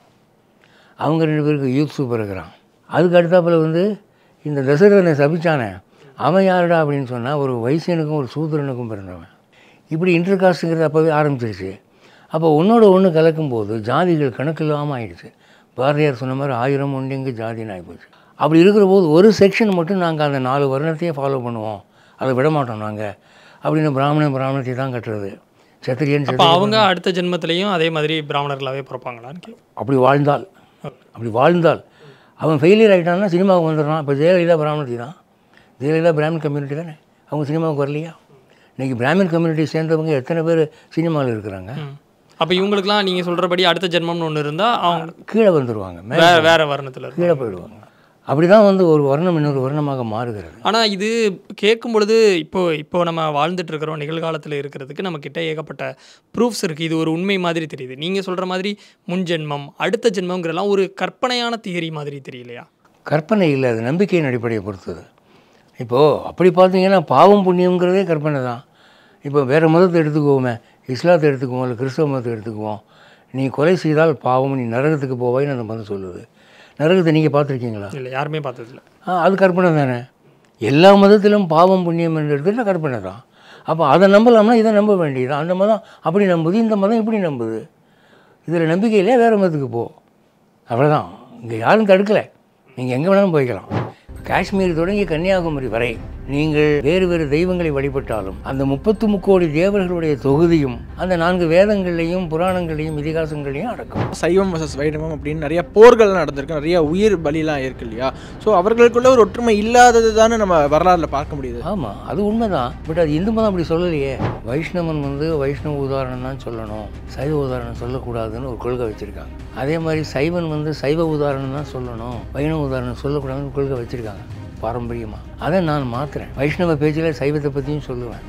[SPEAKER 1] அவங்க ரெண்டு பேருக்கு யூத் சூப்பர் இருக்கிறான் அதுக்கு அடுத்தாப்புல வந்து இந்த தசரதனை சபிச்சானே அவன் யாருடா அப்படின்னு சொன்னால் ஒரு வைசியனுக்கும் ஒரு சூத்திரனுக்கும் பிறந்தவன் இப்படி இன்டர் காஸ்ட்டுங்கிறது அப்போவே ஆரம்பிச்சிருச்சு அப்போ ஒன்றோட ஒன்று கலக்கும்போது ஜாதிகள் கணக்கு இல்லாமல் ஆயிடுச்சு பாரதியார் சொன்ன மாதிரி ஆயிரம் ஒன்றுங்க ஜாதின்னு ஆகிப்போச்சு அப்படி இருக்கிற போது ஒரு செக்ஷன் மட்டும் நாங்கள் அந்த நாலு வருணத்தையே ஃபாலோ பண்ணுவோம் அதை விட மாட்டோம் நாங்கள் அப்படின்னு பிராமணன் பிராமணத்தை தான் கட்டுறது சத்திரியன்
[SPEAKER 3] அப்போ
[SPEAKER 1] சத்திரியன்
[SPEAKER 3] அவங்க அடுத்த ஜென்மத்திலையும் அதே மாதிரி பிராமணர்களாகவே பிறப்பாங்களான்னு கேட்கு
[SPEAKER 1] அப்படி வாழ்ந்தால் அப்படி வாழ்ந்தால் அவன் ஃபெயிலியர் ஆகிட்டான்னா சினிமாவுக்கு வந்துடுறான் இப்போ ஜெயலலிதா பிராமணத்தி தான் ஜெயலலிதா பிராமின் கம்யூனிட்டி தானே அவங்க சினிமாவுக்கு வரலையா இன்றைக்கி பிராமின் கம்யூனிட்டி சேர்ந்தவங்க எத்தனை பேர் சினிமாவில் இருக்கிறாங்க
[SPEAKER 3] அப்போ இவங்களுக்குலாம் நீங்கள் சொல்கிறபடி அடுத்த ஜென்மம்னு ஒன்று இருந்தால் அவங்க
[SPEAKER 1] கீழே வந்துடுவாங்க மே
[SPEAKER 3] வேற வேற வர்ணத்தில் இருக்கும்
[SPEAKER 1] கீழே போயிடுவாங்க அப்படி தான் வந்து ஒரு வர்ணம் இன்னொரு வர்ணமாக மாறுகிறது
[SPEAKER 3] ஆனால் இது கேட்கும் பொழுது இப்போ இப்போ நம்ம வாழ்ந்துட்டு இருக்கிறோம் நிகழ்காலத்தில் இருக்கிறதுக்கு நம்ம கிட்ட ஏகப்பட்ட ப்ரூஃப்ஸ் இருக்குது இது ஒரு உண்மை மாதிரி தெரியுது நீங்கள் சொல்கிற மாதிரி முன் ஜென்மம் அடுத்த ஜென்மங்கிறலாம் ஒரு கற்பனையான தியரி மாதிரி தெரியலையா
[SPEAKER 1] கற்பனை இல்லை அது நம்பிக்கையின் அடிப்படையை பொறுத்தது இப்போது அப்படி பார்த்தீங்கன்னா பாவம் புண்ணியங்கிறதே கற்பனை தான் இப்போ வேறு மதத்தை எடுத்துக்குவோமே இஸ்லாத்தை எடுத்துக்குவோம் இல்லை கிறிஸ்தவ மதத்தை எடுத்துக்குவோம் நீ கொலை செய்தால் பாவம் நீ நரகத்துக்கு போவாயின்னு அந்த மதம் சொல்லுது நரகத்தை நீங்கள் பார்த்துருக்கீங்களா
[SPEAKER 3] இல்லை யாருமே பார்த்ததில்ல
[SPEAKER 1] ஆ அது கற்பனை தானே எல்லா மதத்திலும் பாவம் புண்ணியம் என்று எடுத்துகிட்டா கற்பனை தான் அப்போ அதை நம்பலாம்னா இதை நம்ப வேண்டியது அந்த மதம் அப்படி நம்புது இந்த மதம் இப்படி நம்புது இதில் நம்பிக்கை இல்லையா வேறு மதத்துக்கு போ அவ்வளோதான் இங்கே யாரும் தடுக்கலை நீங்கள் எங்கே வேணாலும் போய்க்கலாம் காஷ்மீர் தொடங்கி கன்னியாகுமரி வரை நீங்கள் வேறு வேறு தெய்வங்களை வழிபட்டாலும் அந்த முப்பத்து முக்கோடி தேவர்களுடைய தொகுதியும் அந்த நான்கு வேதங்களையும் புராணங்களையும் இதிகாசங்களையும் அடக்கும்
[SPEAKER 5] சைவம் வசஸ் வைணவம் அப்படின்னு நிறைய போர்கள் நடந்திருக்கு நிறைய உயிர் பலிலாம் இருக்கு இல்லையா ஸோ அவர்களுக்குள்ள ஒரு ஒற்றுமை இல்லாதது தானே நம்ம வரலாறுல பார்க்க முடியுது
[SPEAKER 1] ஆமாம் அது உண்மைதான் பட் அது இந்து மதம் அப்படி சொல்லலையே வைஷ்ணவன் வந்து வைஷ்ணவ உதாரணம் தான் சொல்லணும் சைவ உதாரணம் சொல்லக்கூடாதுன்னு ஒரு கொள்கை வச்சுருக்காங்க அதே மாதிரி சைவன் வந்து சைவ உதாரணம் தான் சொல்லணும் வைணவ உதாரணம் சொல்லக்கூடாதுன்னு கொள்கை வச்சுருக்காங்க பாரம்பரியமாக அதை நான் மாற்றுறேன் வைஷ்ணவ பேச்சில் சைவத்தை பற்றியும் சொல்லுவேன்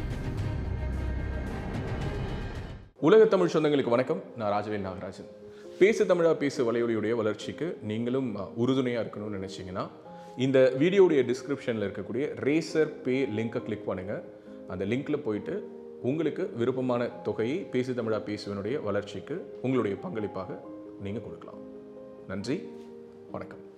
[SPEAKER 4] உலக தமிழ் சொந்தங்களுக்கு வணக்கம் நான் ராஜவேல் நாகராஜன் பேசு தமிழா பேசு வலையொலியுடைய வளர்ச்சிக்கு நீங்களும் அஹ், உறுதுணையா இருக்கணும்னு நினைச்சீங்கன்னா இந்த வீடியோடைய டிஸ்கிரிப்ஷனில் இருக்கக்கூடிய ரேசர் பே லிங்கை கிளிக் பண்ணுங்க அந்த லிங்க்ல போயிட்டு உங்களுக்கு விருப்பமான தொகையை பேசு தமிழா பேசுவனுடைய வளர்ச்சிக்கு உங்களுடைய பங்களிப்பாக நீங்கள் கொடுக்கலாம் நன்றி வணக்கம்